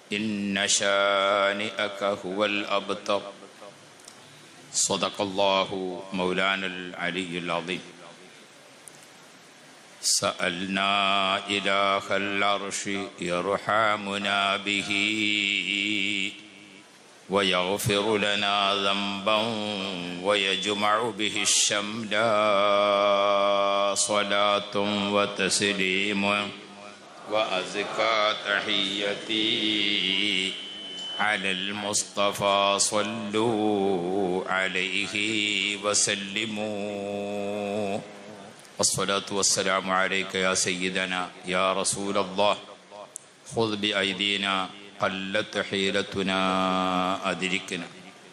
إن شانئك هو الأبتر صدق الله مولانا العلي العظيم سألنا إله العرش يرحمنا به ويغفر لنا ذنبا ويجمع به الشمل صلاة وتسليم وأزكى تحيتي على المصطفى صلوا عليه وسلموا الصلاة والسلام عليك يا سيدنا يا رسول الله خذ بأيدينا قلت حيلتنا أدركنا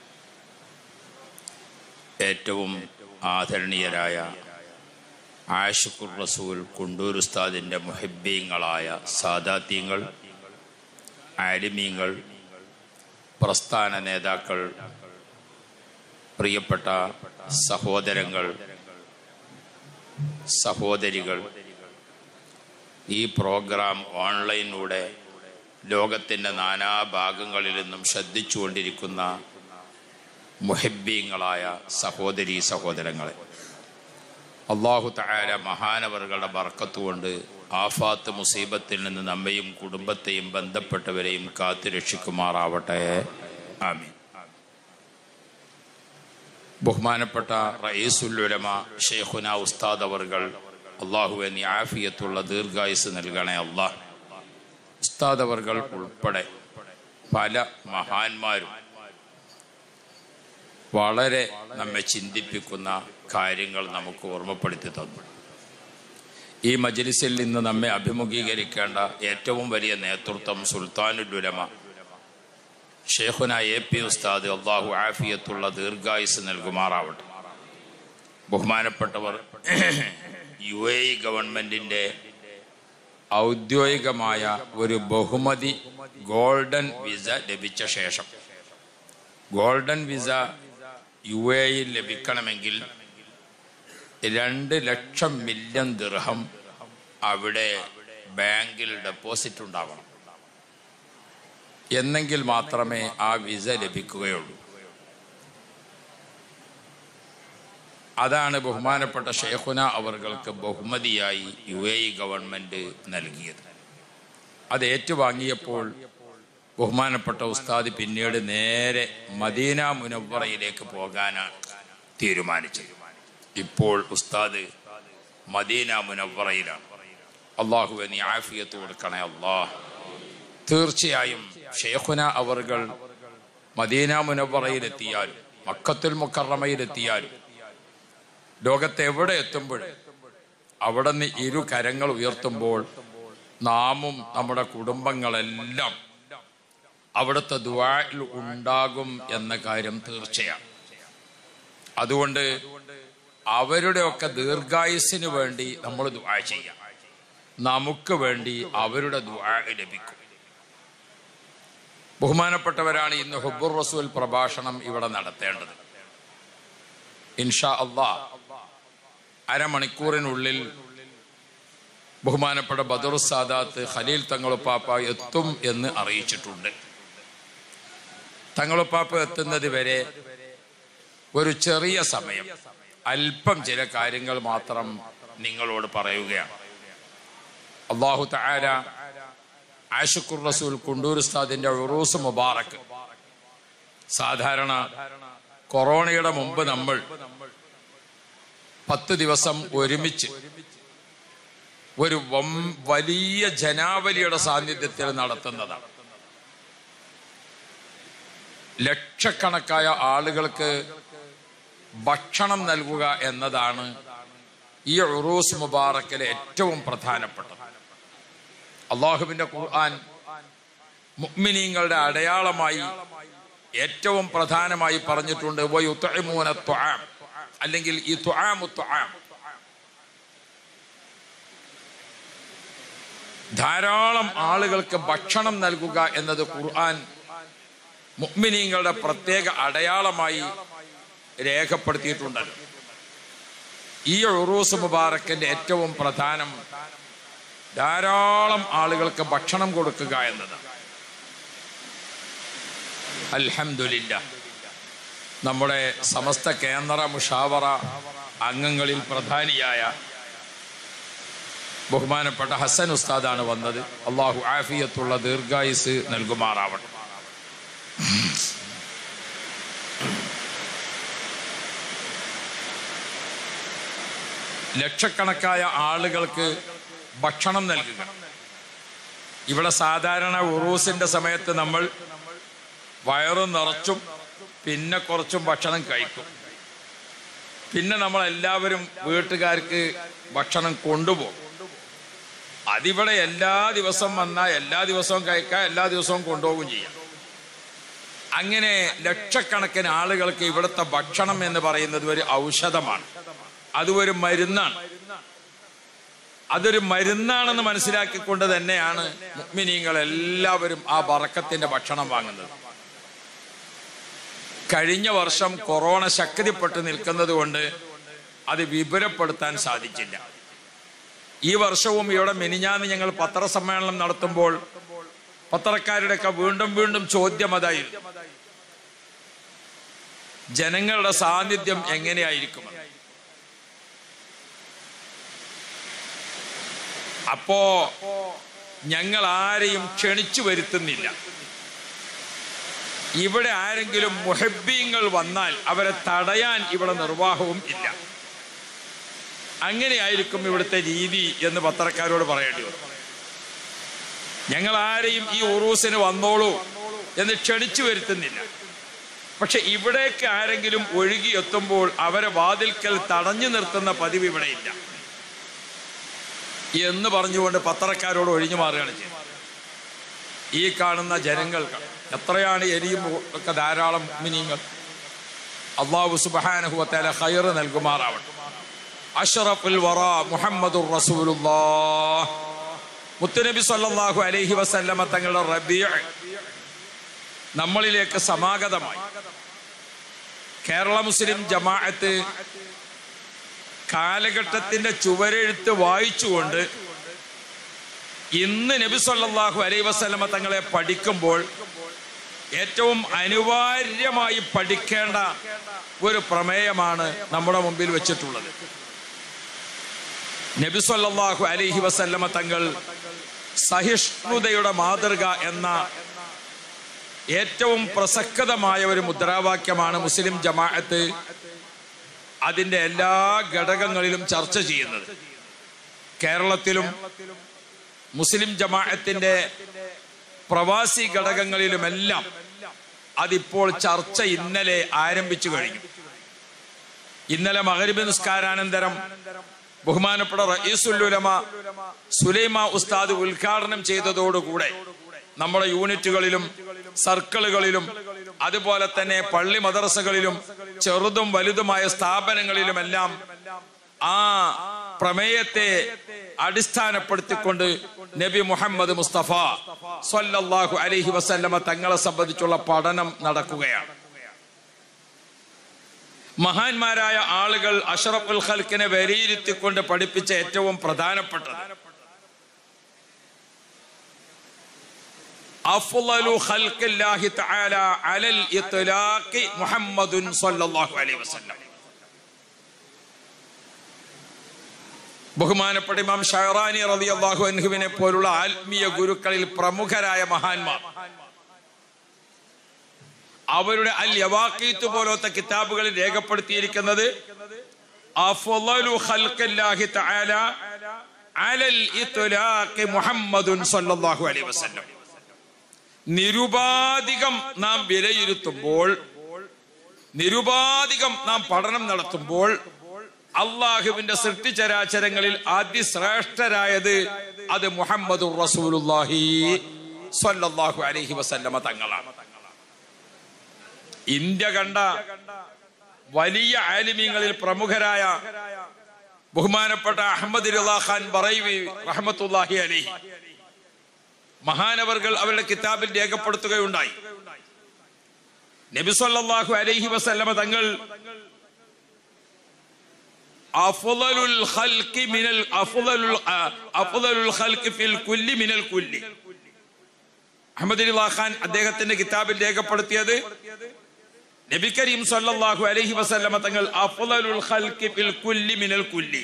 ഏറ്റവും ആദരണീയരായ ആഷിഖുർ റസൂൽ കുണ്ടൂർ ഉസ്താദിൻ്റെ മുഹിബീങ്ങളായ സാദാത്യങ്ങൾ ആലിമീങ്ങൾ പ്രസ്ഥാന നേതാക്കൾ പ്രിയപ്പെട്ട സഹോദരങ്ങൾ സഹോദരികൾ ഈ പ്രോഗ്രാം ഓൺലൈനിലൂടെ ലോകത്തിൻ്റെ നാനാഭാഗങ്ങളിൽ നിന്നും ശ്രദ്ധിച്ചുകൊണ്ടിരിക്കുന്ന മുഹിബീങ്ങളായ സഹോദരി സഹോദരങ്ങളെ അള്ളാഹു തആല മഹാനവറുകളുടെ ബർക്കത്തുകൊണ്ട് ആഫാത്ത് മുസീബത്തിൽ നിന്ന് നമ്മയും കുടുംബത്തെയും ബന്ധപ്പെട്ടവരെയും കാത്തു രക്ഷിക്കുമാറാവട്ടെ ആമീൻ ബഹുമാനപ്പെട്ട റയീസുല്ലുലമ ഷെയ്ഖുന ഉസ്താദ് അവർകൾ അള്ളാഹുവെ നീ ആഫിയത്തുള്ള ദീർഘായുസ് നൽകണേ അള്ളാഹ് ഉസ്താദ് അവർകൾ ഉൾപ്പെടെ പല മഹാന്മാരും വളരെ നമ്മെ ചിന്തിപ്പിക്കുന്ന കാര്യങ്ങൾ നമുക്ക് ഓർമ്മപ്പെടുത്തി തന്നു ഈ മജ്ലിസിൽ നിന്ന് നമ്മെ അഭിമുഖീകരിക്കേണ്ട ഏറ്റവും വലിയ നേതൃത്വം സുൽത്താനുലുലമ ഷേഖുന എ പി ഉസ്താദ് അള്ളാഹു ആഫിയത്തുള്ള ദീർഘായുസ് നൽകുമാറാവട്ടെ ബഹുമാനപ്പെട്ടവർ യു എ ഇ ഗവൺമെന്റിന്റെ ഔദ്യോഗികമായ ഒരു ബഹുമതി ഗോൾഡൻ വിസ ലഭിച്ച ശേഷം ഗോൾഡൻ വിസ യു എയിൽ ലഭിക്കണമെങ്കിൽ രണ്ട് ലക്ഷം മില്യൺ ദിർഹം അവിടെ ബാങ്കിൽ ഡെപ്പോസിറ്റ് ഉണ്ടാവണം എന്നെങ്കിൽ മാത്രമേ ആ വിസ ലഭിക്കുകയുള്ളൂ അതാണ് ബഹുമാനപ്പെട്ട ഷെയ്ഖുന അവർക്ക് ബഹുമതിയായി യു എ ഇ ഗവൺമെന്റ് നൽകിയത് അത് ഏറ്റുവാങ്ങിയപ്പോൾ ബഹുമാനപ്പെട്ട ഉസ്താദ് പിന്നീട് നേരെ മദീന മുനവറയിലേക്ക് പോകാനാണ് തീരുമാനിച്ചത് ഇപ്പോൾ ഉസ്താദ് മദീന മുനവറയിലാണ് അള്ളാഹു നീ ആഫിയത്ത് കൊടുക്കണേ അള്ളാഹ് തീർച്ചയായും ഷെയ്ഖുന അവർകൾ മദീന മുനവറയിലെത്തിയാലും മക്കത്തുൽ മുക്കറമയിലെത്തിയാലും ലോകത്ത് എവിടെ എത്തുമ്പോഴും അവിടെ നിന്ന് ഇരു കരങ്ങൾ ഉയർത്തുമ്പോൾ നാമും നമ്മുടെ കുടുംബങ്ങളെല്ലാം അവിടുത്തെ ദുവായിൽ ഉണ്ടാകും എന്ന കാര്യം തീർച്ചയാണ് അതുകൊണ്ട് അവരുടെയൊക്കെ ദീർഘായുസിന് വേണ്ടി നമ്മൾ ദുആ ചെയ്യാം നമുക്ക് വേണ്ടി അവരുടെ ദുആ ലഭിക്കും ബഹുമാനപ്പെട്ടവരാണ് ഇന്ന് ഹുബുർ റസൂൽ പ്രഭാഷണം ഇവിടെ നടത്തേണ്ടത് ഇൻഷാ അള്ളാ അരമണിക്കൂറിനുള്ളിൽ ബഹുമാനപ്പെട്ട ബദറു സാദാത്ത് ഖലീൽ തങ്ങളുപ്പാപ്പ എത്തും എന്ന് അറിയിച്ചിട്ടുണ്ട് തങ്ങളുപ്പാപ്പ എത്തുന്നത് വരെ ഒരു ചെറിയ സമയം അല്പം ചില കാര്യങ്ങൾ മാത്രം നിങ്ങളോട് പറയുകയാണ് അള്ളാഹു തആല ആഷിഖുർ റസൂൽ കുണ്ടൂർ ഉസ്താദിന്റെ ഉറൂസ് മുബാറക്ക് സാധാരണ കൊറോണയുടെ മുമ്പ് നമ്മൾ പത്ത് ദിവസം ഒരുമിച്ച് ഒരു വം- വലിയ ജനാവലിയുടെ സാന്നിധ്യത്തിൽ നടത്തുന്നതാണ് ലക്ഷക്കണക്കായ ആളുകൾക്ക് ഭക്ഷണം നൽകുക എന്നതാണ് ഈ ഉറൂസ് മുബാറക്കിലെ ഏറ്റവും പ്രധാനപ്പെട്ടത് അള്ളാഹുവിന്റെ ഖുർആൻ മുഅ്മിനീങ്ങളുടെ അടയാളമായി ഏറ്റവും പ്രധാനമായി പറഞ്ഞിട്ടുണ്ട് വയുത്ഇമൂന ത്വആം അല്ലെങ്കിൽ ഈ ത്വആമു ത്വആം ധാരാളം ആളുകൾക്ക് ഭക്ഷണം നൽകുക എന്നത് ഖുർആൻ മുഅ്മിനീങ്ങളുടെ പ്രത്യേക അടയാളമായി രേഖപ്പെടുത്തിയിട്ടുണ്ടല്ലോ ഈ ഉറൂസ് മുബാറക്കിന്റെ ഏറ്റവും പ്രധാനം ധാരാളം ആളുകൾക്ക് ഭക്ഷണം കൊടുക്കുക എന്നതാണ് അൽഹംദുലില്ല നമ്മുടെ സമസ്ത കേന്ദ്ര മുഷാവറ അംഗങ്ങളിൽ പ്രധാനിയായ ബഹുമാനപ്പെട്ട ഹസൻ ഉസ്താദാണ് വന്നത് അള്ളാഹു ആഫിയത്തുള്ള ദീർഘായുസ് നൽകുമാറാവട്ടെ ലക്ഷക്കണക്കായ ആളുകൾക്ക് ഭക്ഷണം നൽകുക ഇവിടെ സാധാരണ ഉറൂസിന്റെ സമയത്ത് നമ്മൾ വയറ് നിറച്ചും പിന്നെ കുറച്ചും ഭക്ഷണം കഴിക്കും പിന്നെ നമ്മൾ എല്ലാവരും വീട്ടുകാർക്ക് ഭക്ഷണം കൊണ്ടുപോകും അതിവിടെ എല്ലാ ദിവസവും വന്നാൽ എല്ലാ ദിവസവും കഴിക്കാം എല്ലാ ദിവസവും കൊണ്ടുപോകുകയും ചെയ്യാം അങ്ങനെ ലക്ഷക്കണക്കിന് ആളുകൾക്ക് ഇവിടുത്തെ ഭക്ഷണം എന്ന് പറയുന്നത് ഒരു ഔഷധമാണ് അത് ഒരു മരുന്നാണ് അതൊരു മരുന്നാണെന്ന് മനസ്സിലാക്കിക്കൊണ്ട് തന്നെയാണ് മുഗ്മിനീങ്ങൾ എല്ലാവരും ആ ബറക്കത്തിന്റെ ഭക്ഷണം വാങ്ങുന്നത് കഴിഞ്ഞ വർഷം കൊറോണ ശക്തിപ്പെട്ട് നിൽക്കുന്നത് കൊണ്ട് അത് വിപുലപ്പെടുത്താൻ സാധിച്ചില്ല ഈ വർഷവും ഇവിടെ മെനിഞ്ഞാന്ന് ഞങ്ങൾ പത്രസമ്മേളനം നടത്തുമ്പോൾ പത്രക്കാരുടെയൊക്കെ വീണ്ടും വീണ്ടും ചോദ്യം അതായിരുന്നു ജനങ്ങളുടെ സാന്നിധ്യം എങ്ങനെയായിരിക്കും അപ്പോ ഞങ്ങൾ ആരെയും ക്ഷണിച്ചു വരുത്തുന്നില്ല ഇവിടെ ആരെങ്കിലും മുഹബ്ബീങ്ങൾ വന്നാൽ അവരെ തടയാൻ ഇവിടെ നിർവാഹവും ഇല്ല അങ്ങനെയായിരിക്കും ഇവിടുത്തെ രീതി എന്ന് പത്രക്കാരോട് പറയേണ്ടി വന്നു ഞങ്ങൾ ആരെയും ഈ ഉറൂസിന് വന്നോളൂ എന്ന് ക്ഷണിച്ചു വരുത്തുന്നില്ല പക്ഷെ ഇവിടേക്ക് ആരെങ്കിലും ഒഴുകിയെത്തുമ്പോൾ അവരെ വാതിൽക്കൽ തടഞ്ഞു നിർത്തുന്ന പതിവ് ഇവിടെയില്ല എന്ന് പറഞ്ഞുകൊണ്ട് പത്രക്കാരോട് ഒഴിഞ്ഞു മാറുകയാണ് ചെയ്യുന്നത് ഈ കാണുന്ന ജനങ്ങൾക്ക് എത്രയാണ് എരിയും ഒക്കെ ധാരാളം മിനിങ്ങൾ അള്ളാഹു സുബാനഹുവത്തേല ഹൈർ നൽകുമാറാവട്ടെ അഷറഫുൽ വറ മുഹമ്മദുർ റസൂലുള്ളാഹ് മുത്തുനബി സല്ലല്ലാഹു അലൈഹി വസല്ലമ തങ്ങളുടെ റബീഅ നമ്മളിലേക്ക് സമാഗതമായി കേരള മുസ്ലിം ജമാഅത്ത് കാലഘട്ടത്തിന്റെ ചുവരെഴുത്ത് വായിച്ചുകൊണ്ട് ഇന്ന് നബി സല്ലല്ലാഹു അലൈഹി വസല്ലമ തങ്ങളെ പഠിക്കുമ്പോൾ ഏറ്റവും അനിവാര്യമായി പഠിക്കേണ്ട ഒരു പ്രമേയമാണ് നമ്മുടെ മുമ്പിൽ വെച്ചിട്ടുള്ളത് നബി സല്ലല്ലാഹു അലൈഹി വസല്ലമ തങ്ങൾ സഹിഷ്ണുതയുടെ മാതൃക എന്ന ഏറ്റവും പ്രസക്തമായ ഒരു മുദ്രാവാക്യമാണ് മുസ്ലിം ജമാഅത്ത് അതിന്റെ എല്ലാ ഘടകങ്ങളിലും ചർച്ച ചെയ്യുന്നത് കേരളത്തിലും മുസ്ലിം ജമാഅത്തിന്റെ പ്രവാസി ഘടകങ്ങളിലുമെല്ലാം അതിപ്പോൾ ചർച്ച ഇന്നലെ ആരംഭിച്ചു കഴിഞ്ഞു ഇന്നലെ മകരിബ് നിസ്കാരാനന്തരം ബഹുമാനപ്പെട്ട റയീസുല്ലുലമ സുലൈമ ഉസ്താദ് ഉദ്ഘാടനം ചെയ്തതോടുകൂടെ നമ്മുടെ യൂണിറ്റുകളിലും സർക്കിളുകളിലും അതുപോലെ തന്നെ പള്ളി മദ്രസകളിലും ചെറുതും വലുതുമായ സ്ഥാപനങ്ങളിലുമെല്ലാം ആ പ്രമേയത്തെ അടിസ്ഥാനപ്പെടുത്തിക്കൊണ്ട് നബി മുഹമ്മദ് മുസ്തഫ സല്ലല്ലാഹു അലൈഹി വസല്ലമ തങ്ങളെ സംബന്ധിച്ചുള്ള പഠനം നടക്കുകയാണ് മഹാന്മാരായ ആളുകൾ അഷറഫുൽ ഖൽക്കിനെ വിലയിരുത്തിക്കൊണ്ട് പഠിപ്പിച്ച ഏറ്റവും പ്രധാനപ്പെട്ടത് അഫ്ളലു ഖൽഖില്ലാഹി തആല അലൽ ഇത്ലാഖി മുഹമ്മദുൻ സ്വല്ലല്ലാഹു അലൈഹി വസല്ലം ബഹുമാനപ്പെട്ട ഇമാം ഷഹറാനി റളിയല്ലാഹു അൻഹുവിനെ പോലുള്ള ആത്മീയ ഗുരുക്കളിൽ പ്രമുഖരായ മഹാന്മാർ അവരുടെ അൽ യവാഖീത്ത് പോലത്തെ കിതാബുകളിൽ രേഖപ്പെടുത്തിയിരിക്കുന്നത് അഫ്ളലു ഖൽഖില്ലാഹി തആല അലൽ ഇത്ലാഖി മുഹമ്മദുൻ സ്വല്ലല്ലാഹു അലൈഹി വസല്ലം നിരുപാധികം നാം വിലയിരുത്തുമ്പോൾ നിരുപാധികം നാം പഠനം നടത്തുമ്പോൾ അള്ളാഹുവിന്റെ സൃഷ്ടിചരാചരങ്ങളിൽ അതിശ്രേഷ്ഠരായത് അത് മുഹമ്മദ് റസൂലുല്ലാഹി സ്വല്ലല്ലാഹു അലൈഹി വസല്ലമ തങ്ങളാണ് ഇന്ത്യ കണ്ട വലിയ ആലിമീങ്ങളിൽ പ്രമുഖരായ ബഹുമാനപ്പെട്ട അഹമ്മദ് റളിയല്ലാഹു ഖാൻ ബറൈവി റഹ്മത്തുള്ളാഹി അലൈഹി മഹാനവർകൾ അവരുടെ കിതാബിൽ രേഖപ്പെടുത്തുകയുണ്ടായി നബി സല്ലല്ലാഹു അലൈഹി വസല്ലമ തങ്ങൾ അഫ്ളലുൽ ഖൽഖി മിനൽ അഫ്ളലുൽ അഫ്ളലുൽ ഖൽഖി ഫിൽ കുല്ലി മിനൽ കുല്ലി അഹമ്മദ് ഖാൻ അദ്ദേഹത്തിന്റെ കിതാബിൽ രേഖപ്പെടുത്തിയത് നബി കരീം സല്ലല്ലാഹു അലൈഹി വസല്ലമ തങ്ങൾ അഫ്ളലുൽ ഖൽഖി ഫിൽ കുല്ലി മിനൽ കുല്ലി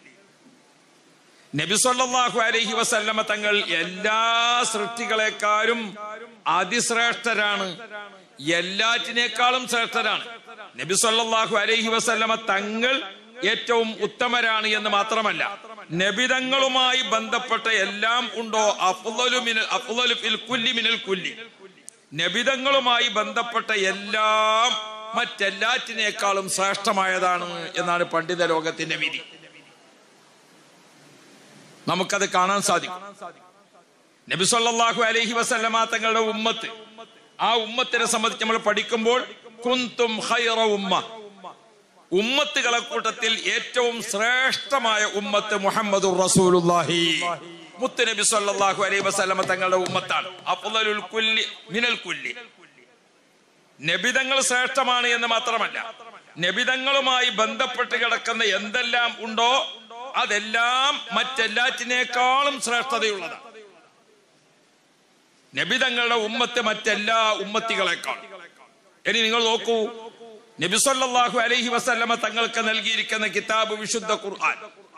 നബി സല്ലല്ലാഹു അലൈഹി വസല്ലമ തങ്ങൾ എല്ലാ സൃഷ്ടികളെക്കാളും അതിശ്രേഷ്ഠരാണ് എല്ലാറ്റിനേക്കാളും ശ്രേഷ്ഠരാണ് നബി സല്ലല്ലാഹു അലൈഹി വസല്ലമ തങ്ങൾ ഏറ്റവും ഉത്തമരാണ് എന്ന് മാത്രമല്ല നബിതങ്ങളുമായി ബന്ധപ്പെട്ട എല്ലാം ഉണ്ടോ അഫ്ളലു മിനൽ അഫ്ളലു ഫിൽ കുല്ലി മിനൽ കുല്ലി നബിതങ്ങളുമായി ബന്ധപ്പെട്ട എല്ലാം മറ്റെല്ലാറ്റിനേക്കാളും ശ്രേഷ്ഠമായതാണ് എന്നാണ് പണ്ഡിത ലോകത്തിന്റെ വിധി നമുക്കത് കാണാൻ സാധിക്കും നബി സല്ലല്ലാഹു അലൈഹി വസല്ലമ തങ്ങളുടെ ഉമ്മത്ത് ആ ഉമ്മത്തിനെ സംബന്ധിച്ച് നമ്മൾ പഠിക്കുമ്പോൾ കുന്തും ഖൈറ ഉമ്മ ഉമ്മത്തുകളെ കൂട്ടത്തിൽ ഏറ്റവും ശ്രേഷ്ഠമായ ഉമ്മത്ത് മുഹമ്മദ് റസൂലുള്ളാഹി മുത്ത് നബി സല്ലല്ലാഹു അലൈഹി വസല്ലമ തങ്ങളുടെ ഉമ്മത്താണ് അഫ്ളലുൽ കുല്ലി മിനൽ കുല്ലി നബിതങ്ങൾ ശ്രേഷ്ഠമാണ് എന്ന് മാത്രമല്ല നബിതങ്ങളുമായി ബന്ധപ്പെട്ട് കിടക്കുന്ന എന്തെല്ലാം ഉണ്ടോ അതെല്ലാം മറ്റെല്ലാറ്റിനേക്കാളും ശ്രേഷ്ഠതയുള്ളതാണ് നബിതങ്ങളുടെ ഉമ്മത്ത് മറ്റെല്ലാ ഉമ്മത്തികളെക്കാൾ ഇനി നിങ്ങൾ നോക്കൂ നബി സല്ലല്ലാഹു അലൈഹി വസല്ലമ തങ്ങൾക്ക് നൽകിയിരിക്കുന്ന കിതാബ് വിശുദ്ധ ഖുർആൻ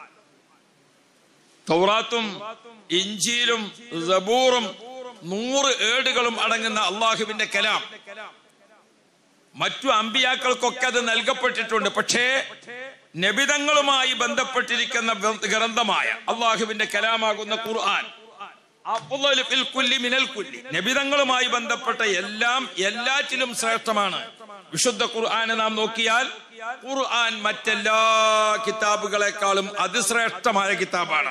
തൗറാത്തും ഇഞ്ചിയിലും സബൂറും നൂറ് ഏടുകളും അടങ്ങുന്ന അള്ളാഹുവിന്റെ കലാം മറ്റു അമ്പിയാക്കൾക്കൊക്കെ അത് നൽകപ്പെട്ടിട്ടുണ്ട് പക്ഷേ നബിതങ്ങളുമായി ബന്ധപ്പെട്ടിരിക്കുന്ന ഗ്രന്ഥമായ അള്ളാഹുവിന്റെ കലാമാകുന്ന ഖുർആൻ അഫ്ളലു ഫിൽ കുല്ലി മിനൽ കുല്ലി നബിതങ്ങളുമായി ബന്ധപ്പെട്ട എല്ലാം എല്ലാറ്റിലും ശ്രേഷ്ഠമാണ് വിശുദ്ധ ഖുർആനെ നാം നോക്കിയാൽ ഖുർആൻ മറ്റെല്ലാ കിതാബുകളെക്കാളും അതിശ്രേഷ്ഠമായ കിതാബാണ്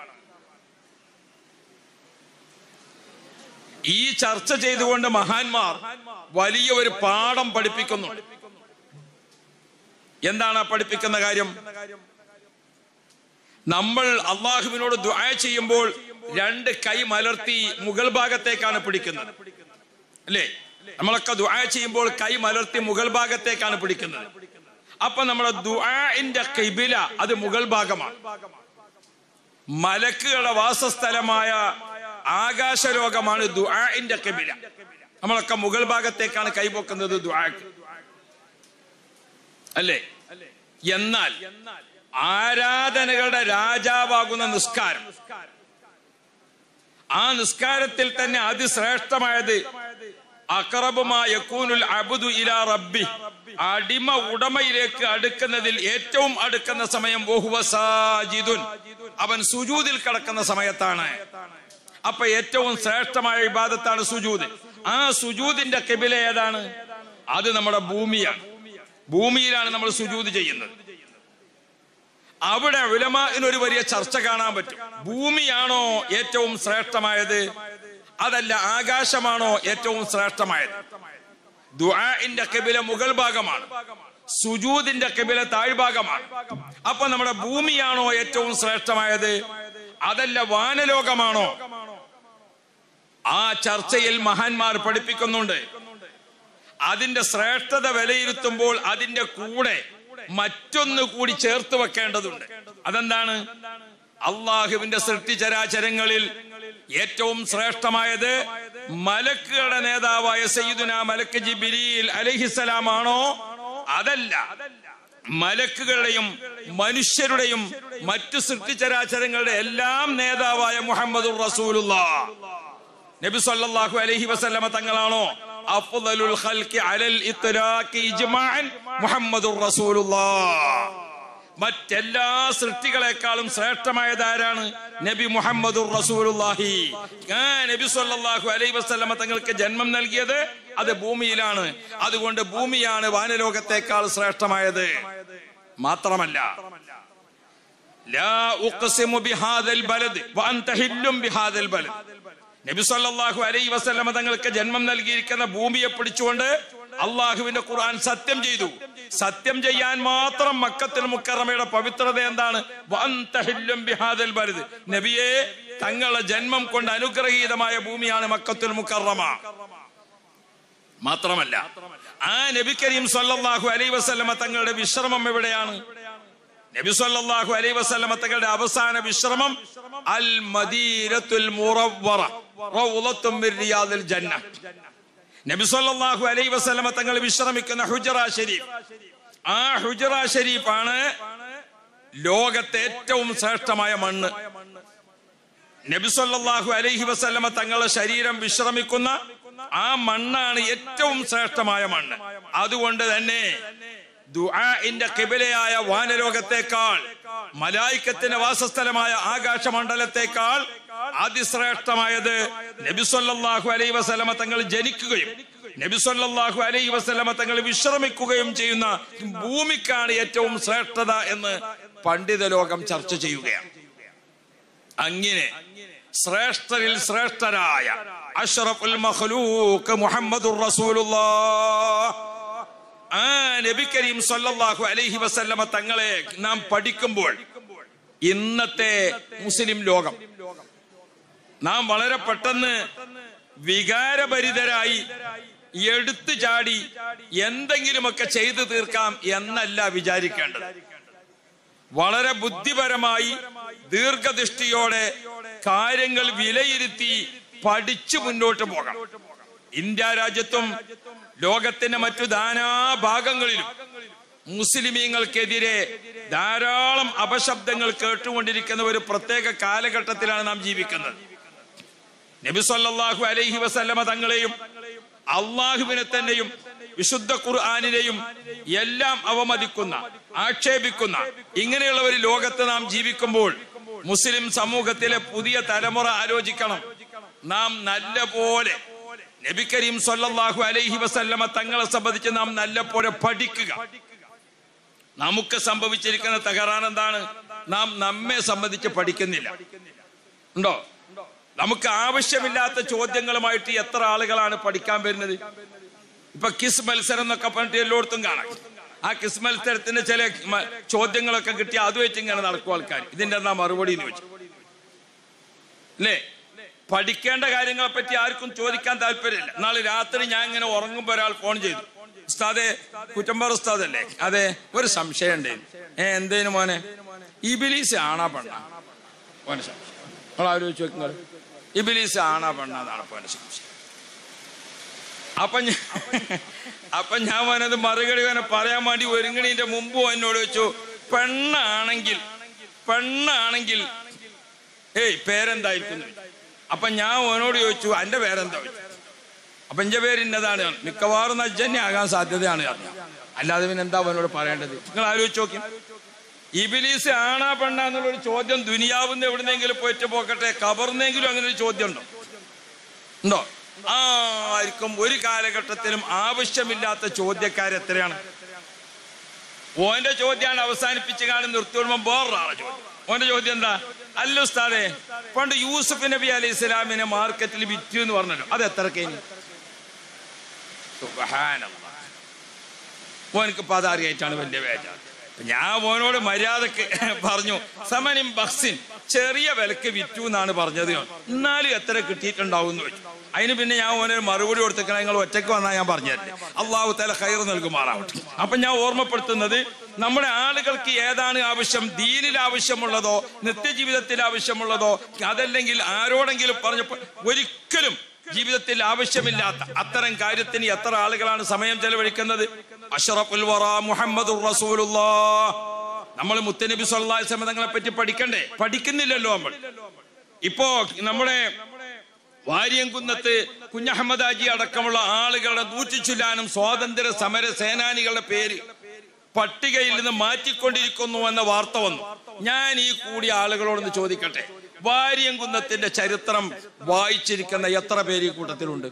ഈ ചർച്ച ചെയ്തുകൊണ്ട് മഹാന്മാർ വലിയ ഒരു പാഠം പഠിപ്പിക്കുന്നു എന്താണ് ആ പഠിപ്പിക്കുന്ന കാര്യം നമ്മൾ അള്ളാഹുവിനോട് ദുആ ചെയ്യുമ്പോൾ രണ്ട് കൈ മലർത്തി മുകൾ ഭാഗത്തേക്കാണ് പിടിക്കുന്നത് അല്ലേ നമ്മളൊക്കെ ദുആ ചെയ്യുമ്പോൾ കൈ മലർത്തി മുകൾ ഭാഗത്തേക്കാണ് പിടിക്കുന്നത് അപ്പൊ നമ്മുടെ ദുആന്റെ കിബില അത് മുകൾ ഭാഗമാണ് മലക്കുകളുടെ വാസസ്ഥലമായ ആകാശലോകമാണ് ദുആന്റെ കിബില നമ്മളൊക്കെ മുകൾ ഭാഗത്തേക്കാണ് കൈപൊക്കുന്നത് ദുആക്ക് അല്ലേ എന്നാൽ ആരാധനകളുടെ രാജാവാകുന്ന നിസ്കാരം ആ നിസ്കാരത്തിൽ തന്നെ അതിശ്രേഷ്ഠമായത് അക്രബുമായൂനുൽ അബുദു ഇലാ റബ്ബി അടിമ ഉടമയിലേക്ക് അടുക്കുന്നതിൽ ഏറ്റവും അടുക്കുന്ന സമയം വഹുവ സാജിദുൻ അവൻ സുജൂദിൽ കിടക്കുന്ന സമയത്താണ് അപ്പൊ ഏറ്റവും ശ്രേഷ്ഠമായ വിവാദത്താണ് സുജൂദ് ആ സുജൂദിന്റെ കിബില ഏതാണ് അത് നമ്മുടെ ഭൂമിയാണ് ഭൂമിയിലാണ് നമ്മൾ സുജൂദ് ചെയ്യുന്നത് അവിടെ ഉലമാനൊരു വലിയ ചർച്ച കാണാൻ പറ്റും ഭൂമിയാണോ ഏറ്റവും ശ്രേഷ്ഠമായത് അതല്ല ആകാശമാണോ ഏറ്റവും ശ്രേഷ്ഠമായത് ദുആന്റെ കബില മുകൾ ഭാഗമാണ് സുജൂദിന്റെ കബില താഴ്ഭാഗമാണ് അപ്പൊ നമ്മുടെ ഭൂമിയാണോ ഏറ്റവും ശ്രേഷ്ഠമായത് അതല്ല വാനലോകമാണോ ആ ചർച്ചയിൽ മഹാന്മാർ പഠിപ്പിക്കുന്നുണ്ട് അതിന്റെ ശ്രേഷ്ഠത വിലയിരുത്തുമ്പോൾ അതിന്റെ കൂടെ മറ്റൊന്ന് കൂടി ചേർത്ത് വെക്കേണ്ടതുണ്ട് അതെന്താണ് അള്ളാഹുവിന്റെ സൃഷ്ടിചരാചരങ്ങളിൽ ഏറ്റവും ശ്രേഷ്ഠമായത് മലക്കുകളുടെ നേതാവായ സയ്യിദുന മലക്ക് ജിബിരിയിൽ അലഹിസലാമാണോ അതല്ല മലക്കുകളുടെയും മനുഷ്യരുടെയും മറ്റു സൃഷ്ടിചരാചരങ്ങളുടെ എല്ലാം നേതാവായ മുഹമ്മദ് റസൂലുള്ള നബി സല്ലല്ലാഹു അലൈഹി വസല്ലമ തങ്ങളാണോ അഫ്ദലുൽ ഖൽഖി അലൽ ഇത്ലാഖി ഇജ്മാഅൻ മുഹമ്മദുർ റസൂലുള്ളാഹ് മറ്റെല്ലാ സൃഷ്ടികളെക്കാളും ശ്രേഷ്ഠമായത് ആരാണ് നബി മുഹമ്മദുർ റസൂലുള്ളാഹി ആ നബി സല്ലല്ലാഹു അലൈഹി വസല്ലമ തങ്ങൾക്ക് ജന്മം നൽകിയത് അത് ഭൂമിയിലാണ് അതുകൊണ്ട് ഭൂമിയാണ് വാനലോകത്തേക്കാൾ ശ്രേഷ്ഠമായത് മാത്രമല്ല ലാ ഉഖ്സിമു ബിഹാദൽ ബലദ് വഅൻത ഹില്ലും ബിഹാദൽ ബലദ് നബി സല്ലല്ലാഹു അലൈഹി വസല്ലമ തങ്ങൾക്ക് ജന്മം നൽകിയിരിക്കുന്ന ഭൂമിയെ പിടിച്ചുകൊണ്ട് അള്ളാഹുവിന്റെ ഖുർആൻ സത്യം ചെയ്തു സത്യം ചെയ്യാൻ മാത്രം മക്കത്തിൽ മുക്കറമയുടെ പവിത്രത എന്താണ് വഅൻത ഹില്ലും ബിഹാദൽ ബലദ് നബിയെ തങ്ങളുടെ ജന്മം കൊണ്ട് അനുഗ്രഹീതമായ ഭൂമിയാണ് മക്കത്തുൽ മുക്കറമ മാത്രമല്ല ആ നബി കരീം സല്ലല്ലാഹു അലൈഹി വസല്ലമ തങ്ങളുടെ വിശ്രമം എവിടെയാണ് നബി സല്ലല്ലാഹു അലൈഹി വസല്ലമ തങ്ങളുടെ അവസാന വിശ്രമം അൽ മദീനത്തുൽ മുറവ്വറ റൗളത്തും മിൻ റിയാദിൽ ജന്ന നബി സല്ലല്ലാഹു അലൈഹി വസല്ലമ തങ്ങൾ വിശ്രമിക്കുന്ന ഹുജറ ഷരീഫ് ആ ഹുജറ ഷരീഫാണ് ലോകത്തെ ഏറ്റവും ശ്രേഷ്ഠമായ മണ്ണ് നബി സല്ലല്ലാഹു അലൈഹി വസല്ലമ തങ്ങളുടെ ശരീരം വിശ്രമിക്കുന്ന ആ മണ്ണാണ് ഏറ്റവും ശ്രേഷ്ഠമായ മണ്ണ് അതുകൊണ്ട് തന്നെ ദുആഇന്റെ കിബിലയായ വാനലോകത്തേക്കാൾ മലായിക്കത്തിന്റെ വാസസ്ഥലമായ ആകാശമണ്ഡലത്തേക്കാൾ അതിശ്രേഷ്ഠമായത് നബി സല്ലല്ലാഹു അലൈഹി വസല്ലമ തങ്ങൾ ജനിക്കുകയും നബി സല്ലല്ലാഹു അലൈഹി വസല്ലമ തങ്ങൾ വിശ്രമിക്കുകയും ചെയ്യുന്ന ഭൂമിക്കാണ് ഏറ്റവും ശ്രേഷ്ഠത എന്ന് പണ്ഡിത ലോകം ചർച്ച ചെയ്യുകയാണ് അങ്ങനെ ശ്രേഷ്ഠരിൽ ശ്രേഷ്ഠരായ അഷ്റഫുൽ മഖ്ലൂഖ് മുഹമ്മദുർ റസൂലുള്ളാഹ് ആ നബി കരീം സല്ലല്ലാഹു അലൈഹി വസല്ലമ തങ്ങളെ നാം പഠിക്കുമ്പോൾ ഇന്നത്തെ മുസ്ലിം ലോകം നാം വളരെ പെട്ടെന്ന് വികാരഭരിതരായി എടുത്തു ചാടി എന്തെങ്കിലുമൊക്കെ ചെയ്തു തീർക്കാം എന്നല്ല വിചാരിക്കേണ്ടത് വളരെ ബുദ്ധിപരമായി ദീർഘദൃഷ്ടിയോടെ കാര്യങ്ങൾ വിലയിരുത്തി പഠിച്ചു മുന്നോട്ട് പോകണം ഇന്ത്യ രാജ്യത്തും ലോകത്തിന്റെ മറ്റു നാനാഭാഗങ്ങളിലും മുസ്ലിമീങ്ങൾക്കെതിരെ ധാരാളം അപശബ്ദങ്ങൾ കേട്ടുകൊണ്ടിരിക്കുന്ന ഒരു പ്രത്യേക കാലഘട്ടത്തിലാണ് നാം ജീവിക്കുന്നത് നബി സല്ലല്ലാഹു അലൈഹി വസല്ലമ തങ്ങളെയും അള്ളാഹുവിനെ തന്നെയും വിശുദ്ധ ഖുർആാനിനെയും എല്ലാം അവമതിക്കുന്ന ആക്ഷേപിക്കുന്ന ഇങ്ങനെയുള്ള ഒരു ലോകത്ത് നാം ജീവിക്കുമ്പോൾ മുസ്ലിം സമൂഹത്തിലെ പുതിയ തലമുറ ആലോചിക്കണം നാം നല്ല പോലെ നബി കരീം സല്ലല്ലാഹു അലൈഹി വസല്ലമ തങ്ങളെ സംബന്ധിച്ച് നാം നല്ല പോലെ പഠിക്കുക നമുക്ക് സംഭവിച്ചിരിക്കുന്ന തകരാർ എന്താണ് നാം നമ്മെ സംബന്ധിച്ച് പഠിക്കുന്നില്ല ഉണ്ടോ നമുക്ക് ആവശ്യമില്ലാത്ത ചോദ്യങ്ങളുമായിട്ട് എത്ര ആളുകളാണ് പഠിക്കാൻ വരുന്നത് ഇപ്പൊ കിസ് മത്സരം എന്നൊക്കെ പറഞ്ഞിട്ട് എല്ലായിടത്തും കാണാം ആ കിസ് മത്സരത്തിന്റെ ചില മ- ചോദ്യങ്ങളൊക്കെ കിട്ടി അത് വെച്ച് ഇങ്ങനെ നടക്കും ആൾക്കാർ ഇതിന്റെ എന്താ മറുപടി എന്ന് വെച്ചു അല്ലേ പഠിക്കേണ്ട കാര്യങ്ങളെ പറ്റി ആർക്കും ചോദിക്കാൻ താല്പര്യമില്ല നാളെ രാത്രി ഞാൻ ഇങ്ങനെ ഉറങ്ങുമ്പോ ഒരാൾ ഫോൺ ചെയ്തു ഉസ്താദെ കുറ്റമ്പാറ ഉസ്താദ് അല്ലേ അതെ ഒരു സംശയം ഉണ്ടായിരുന്നു ഏ എന്തേനു മോനെ ഇബിലീസ് ആണാ പെണ്ണ മോനെ സംശയം നിങ്ങൾ ആലോചിച്ച് നോക്കുക ഇബിലീസ് ആണാ പെണ്ണ എന്നാണ് മോനെ സംശയം അപ്പൊ ഞാൻ അപ്പൊ ഞാൻ മോനത് മറുകടി അവനെ പറയാൻ വേണ്ടി ഒരുങ്ങണീന്റെ മുമ്പ് എന്നോട് വെച്ചു പെണ്ണാണെങ്കിൽ പെണ്ണാണെങ്കിൽ ഏയ് പേരെന്തായിരിക്കും എന്ന് ചോദിച്ചു. അപ്പൊ ഞാൻ ഓനോട് ചോദിച്ചു എന്റെ പേരെന്താ ചോദിച്ചു അപ്പൊ എന്റെ പേര് ഇന്നതാണ് മിക്കവാറും നജ്ജന്നെ ആകാൻ സാധ്യതയാണ് പറഞ്ഞു അല്ലാതെ പിന്നെ എന്താ അവനോട് പറയേണ്ടത് നിങ്ങൾ ആലോചിച്ച് നോക്കി ഇബിലീസ് ആണാ പെണ്ണാ എന്നുള്ളൊരു ചോദ്യം ദുനിയാവുന്ന എവിടുന്നെങ്കിലും പോയിട്ട് പോക്കട്ടെ കബർന്നെങ്കിലും അങ്ങനെ ഒരു ചോദ്യം ഉണ്ടോ ഉണ്ടോ ആ ആയിരിക്കും ഒരു കാലഘട്ടത്തിലും ആവശ്യമില്ലാത്ത ചോദ്യക്കാരെത്രയാണ് ഓന്റെ ചോദ്യമാണ് അവസാനിപ്പിച്ച് കാണും നിർത്തിവിടുമ്പോ വേറൊരാളെ ചോദ്യം ഓന്റെ ചോദ്യം എന്താ അല്ല ഉസ്താദെ പണ്ട് യൂസുഫ് നബി അലൈഹി ഇസ്ലാമിനെ മാർക്കറ്റിൽ വിറ്റു എന്ന് പറഞ്ഞല്ലോ അത് എത്ര കഴിഞ്ഞു ഓനക്ക് ഇപ്പൊ അതറിയായിട്ടാണ് വലിയ വേജാറ് ഞാൻ ഓനോട് മര്യാദക്ക് പറഞ്ഞു സമനിം ബക്സിൻ ചെറിയ വിലക്ക് വിറ്റു എന്നാണ് പറഞ്ഞത് ഞാൻ. എന്നാലും എത്ര കിട്ടിയിട്ടുണ്ടാവും എന്ന് വെച്ചു അതിന് പിന്നെ ഞാൻ ഓനൊരു മറുപടി കൊടുത്തേക്കണം നിങ്ങൾ ഒറ്റയ്ക്ക് വന്നാൽ ഞാൻ പറഞ്ഞു തരട്ടെ അള്ളാഹു തല ഹൈർ നൽകുമാറാവട്ടെ അപ്പൊ ഞാൻ ഓർമ്മപ്പെടുത്തുന്നത് നമ്മുടെ ആളുകൾക്ക് ഏതാണ് ആവശ്യം ദീനിൽ ആവശ്യമുള്ളതോ നിത്യജീവിതത്തിൽ ആവശ്യമുള്ളതോ അതല്ലെങ്കിൽ ആരോടെങ്കിലും പറഞ്ഞപ്പോൾ ഒരിക്കലും ജീവിതത്തിൽ ആവശ്യമില്ലാത്ത അത്തരം കാര്യത്തിന് എത്ര ആളുകളാണ് സമയം ചെലവഴിക്കുന്നത് അഷറഫുൽ വറ മുഹമ്മദുർ റസൂലുള്ളാഹ് നമ്മൾ മുത്തനബി സല്ലല്ലാഹു അലൈഹി വസല്ലം തങ്ങളെ പറ്റി പഠിക്കണ്ടേ പഠിക്കുന്നില്ലല്ലോ നമ്മൾ ഇപ്പോ നമ്മുടെ വാര്യംകുന്നത്ത് കുഞ്ഞഹമ്മദ് ആജി അടക്കമുള്ള ആളുകളുടെ നൂറ്റിച്ചുല്ലാനും സ്വാതന്ത്ര്യ സമര സേനാനികളുടെ പേര് പട്ടികയിൽ നിന്ന് മാറ്റിക്കൊണ്ടിരിക്കുന്നു എന്ന വാർത്ത വന്നു ഞാൻ ഈ കൂടിയ ആളുകളോടൊന്ന് ചോദിക്കട്ടെ വാര്യംകുന്നത്തിന്റെ ചരിത്രം വായിച്ചിരിക്കുന്ന എത്ര പേര് ഈ കൂട്ടത്തിലുണ്ട്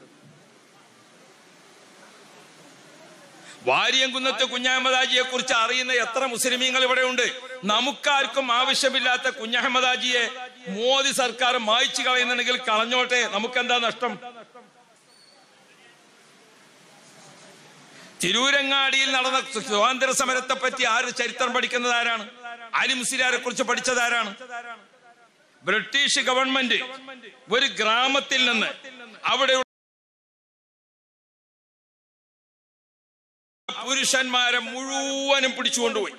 വാര്യംകുന്നത്ത് കുഞ്ഞഹമ്മദാജിയെ കുറിച്ച് അറിയുന്ന എത്ര മുസ്ലിമീങ്ങൾ ഇവിടെ ഉണ്ട് നമുക്കാർക്കും ആവശ്യമില്ലാത്ത കുഞ്ഞഹമ്മദാജിയെ മോദി സർക്കാർ മായ്ച്ചു കളയുന്നുണ്ടെങ്കിൽ കളഞ്ഞോട്ടെ നമുക്കെന്താ നഷ്ടം തിരൂരങ്ങാടിയിൽ നടന്ന സ്വാതന്ത്ര്യ സമരത്തെ പറ്റി ആര് ചരിത്രം പഠിക്കുന്നത് ആരാണ് അലി മുസ്ലിയാരെ കുറിച്ച് പഠിച്ചത് ആരാണ് ബ്രിട്ടീഷ് ഗവൺമെന്റ് ഒരു ഗ്രാമത്തിൽ നിന്ന് അവിടെ പുരുഷന്മാരെ മുഴുവനും പിടിച്ചുകൊണ്ടുപോയി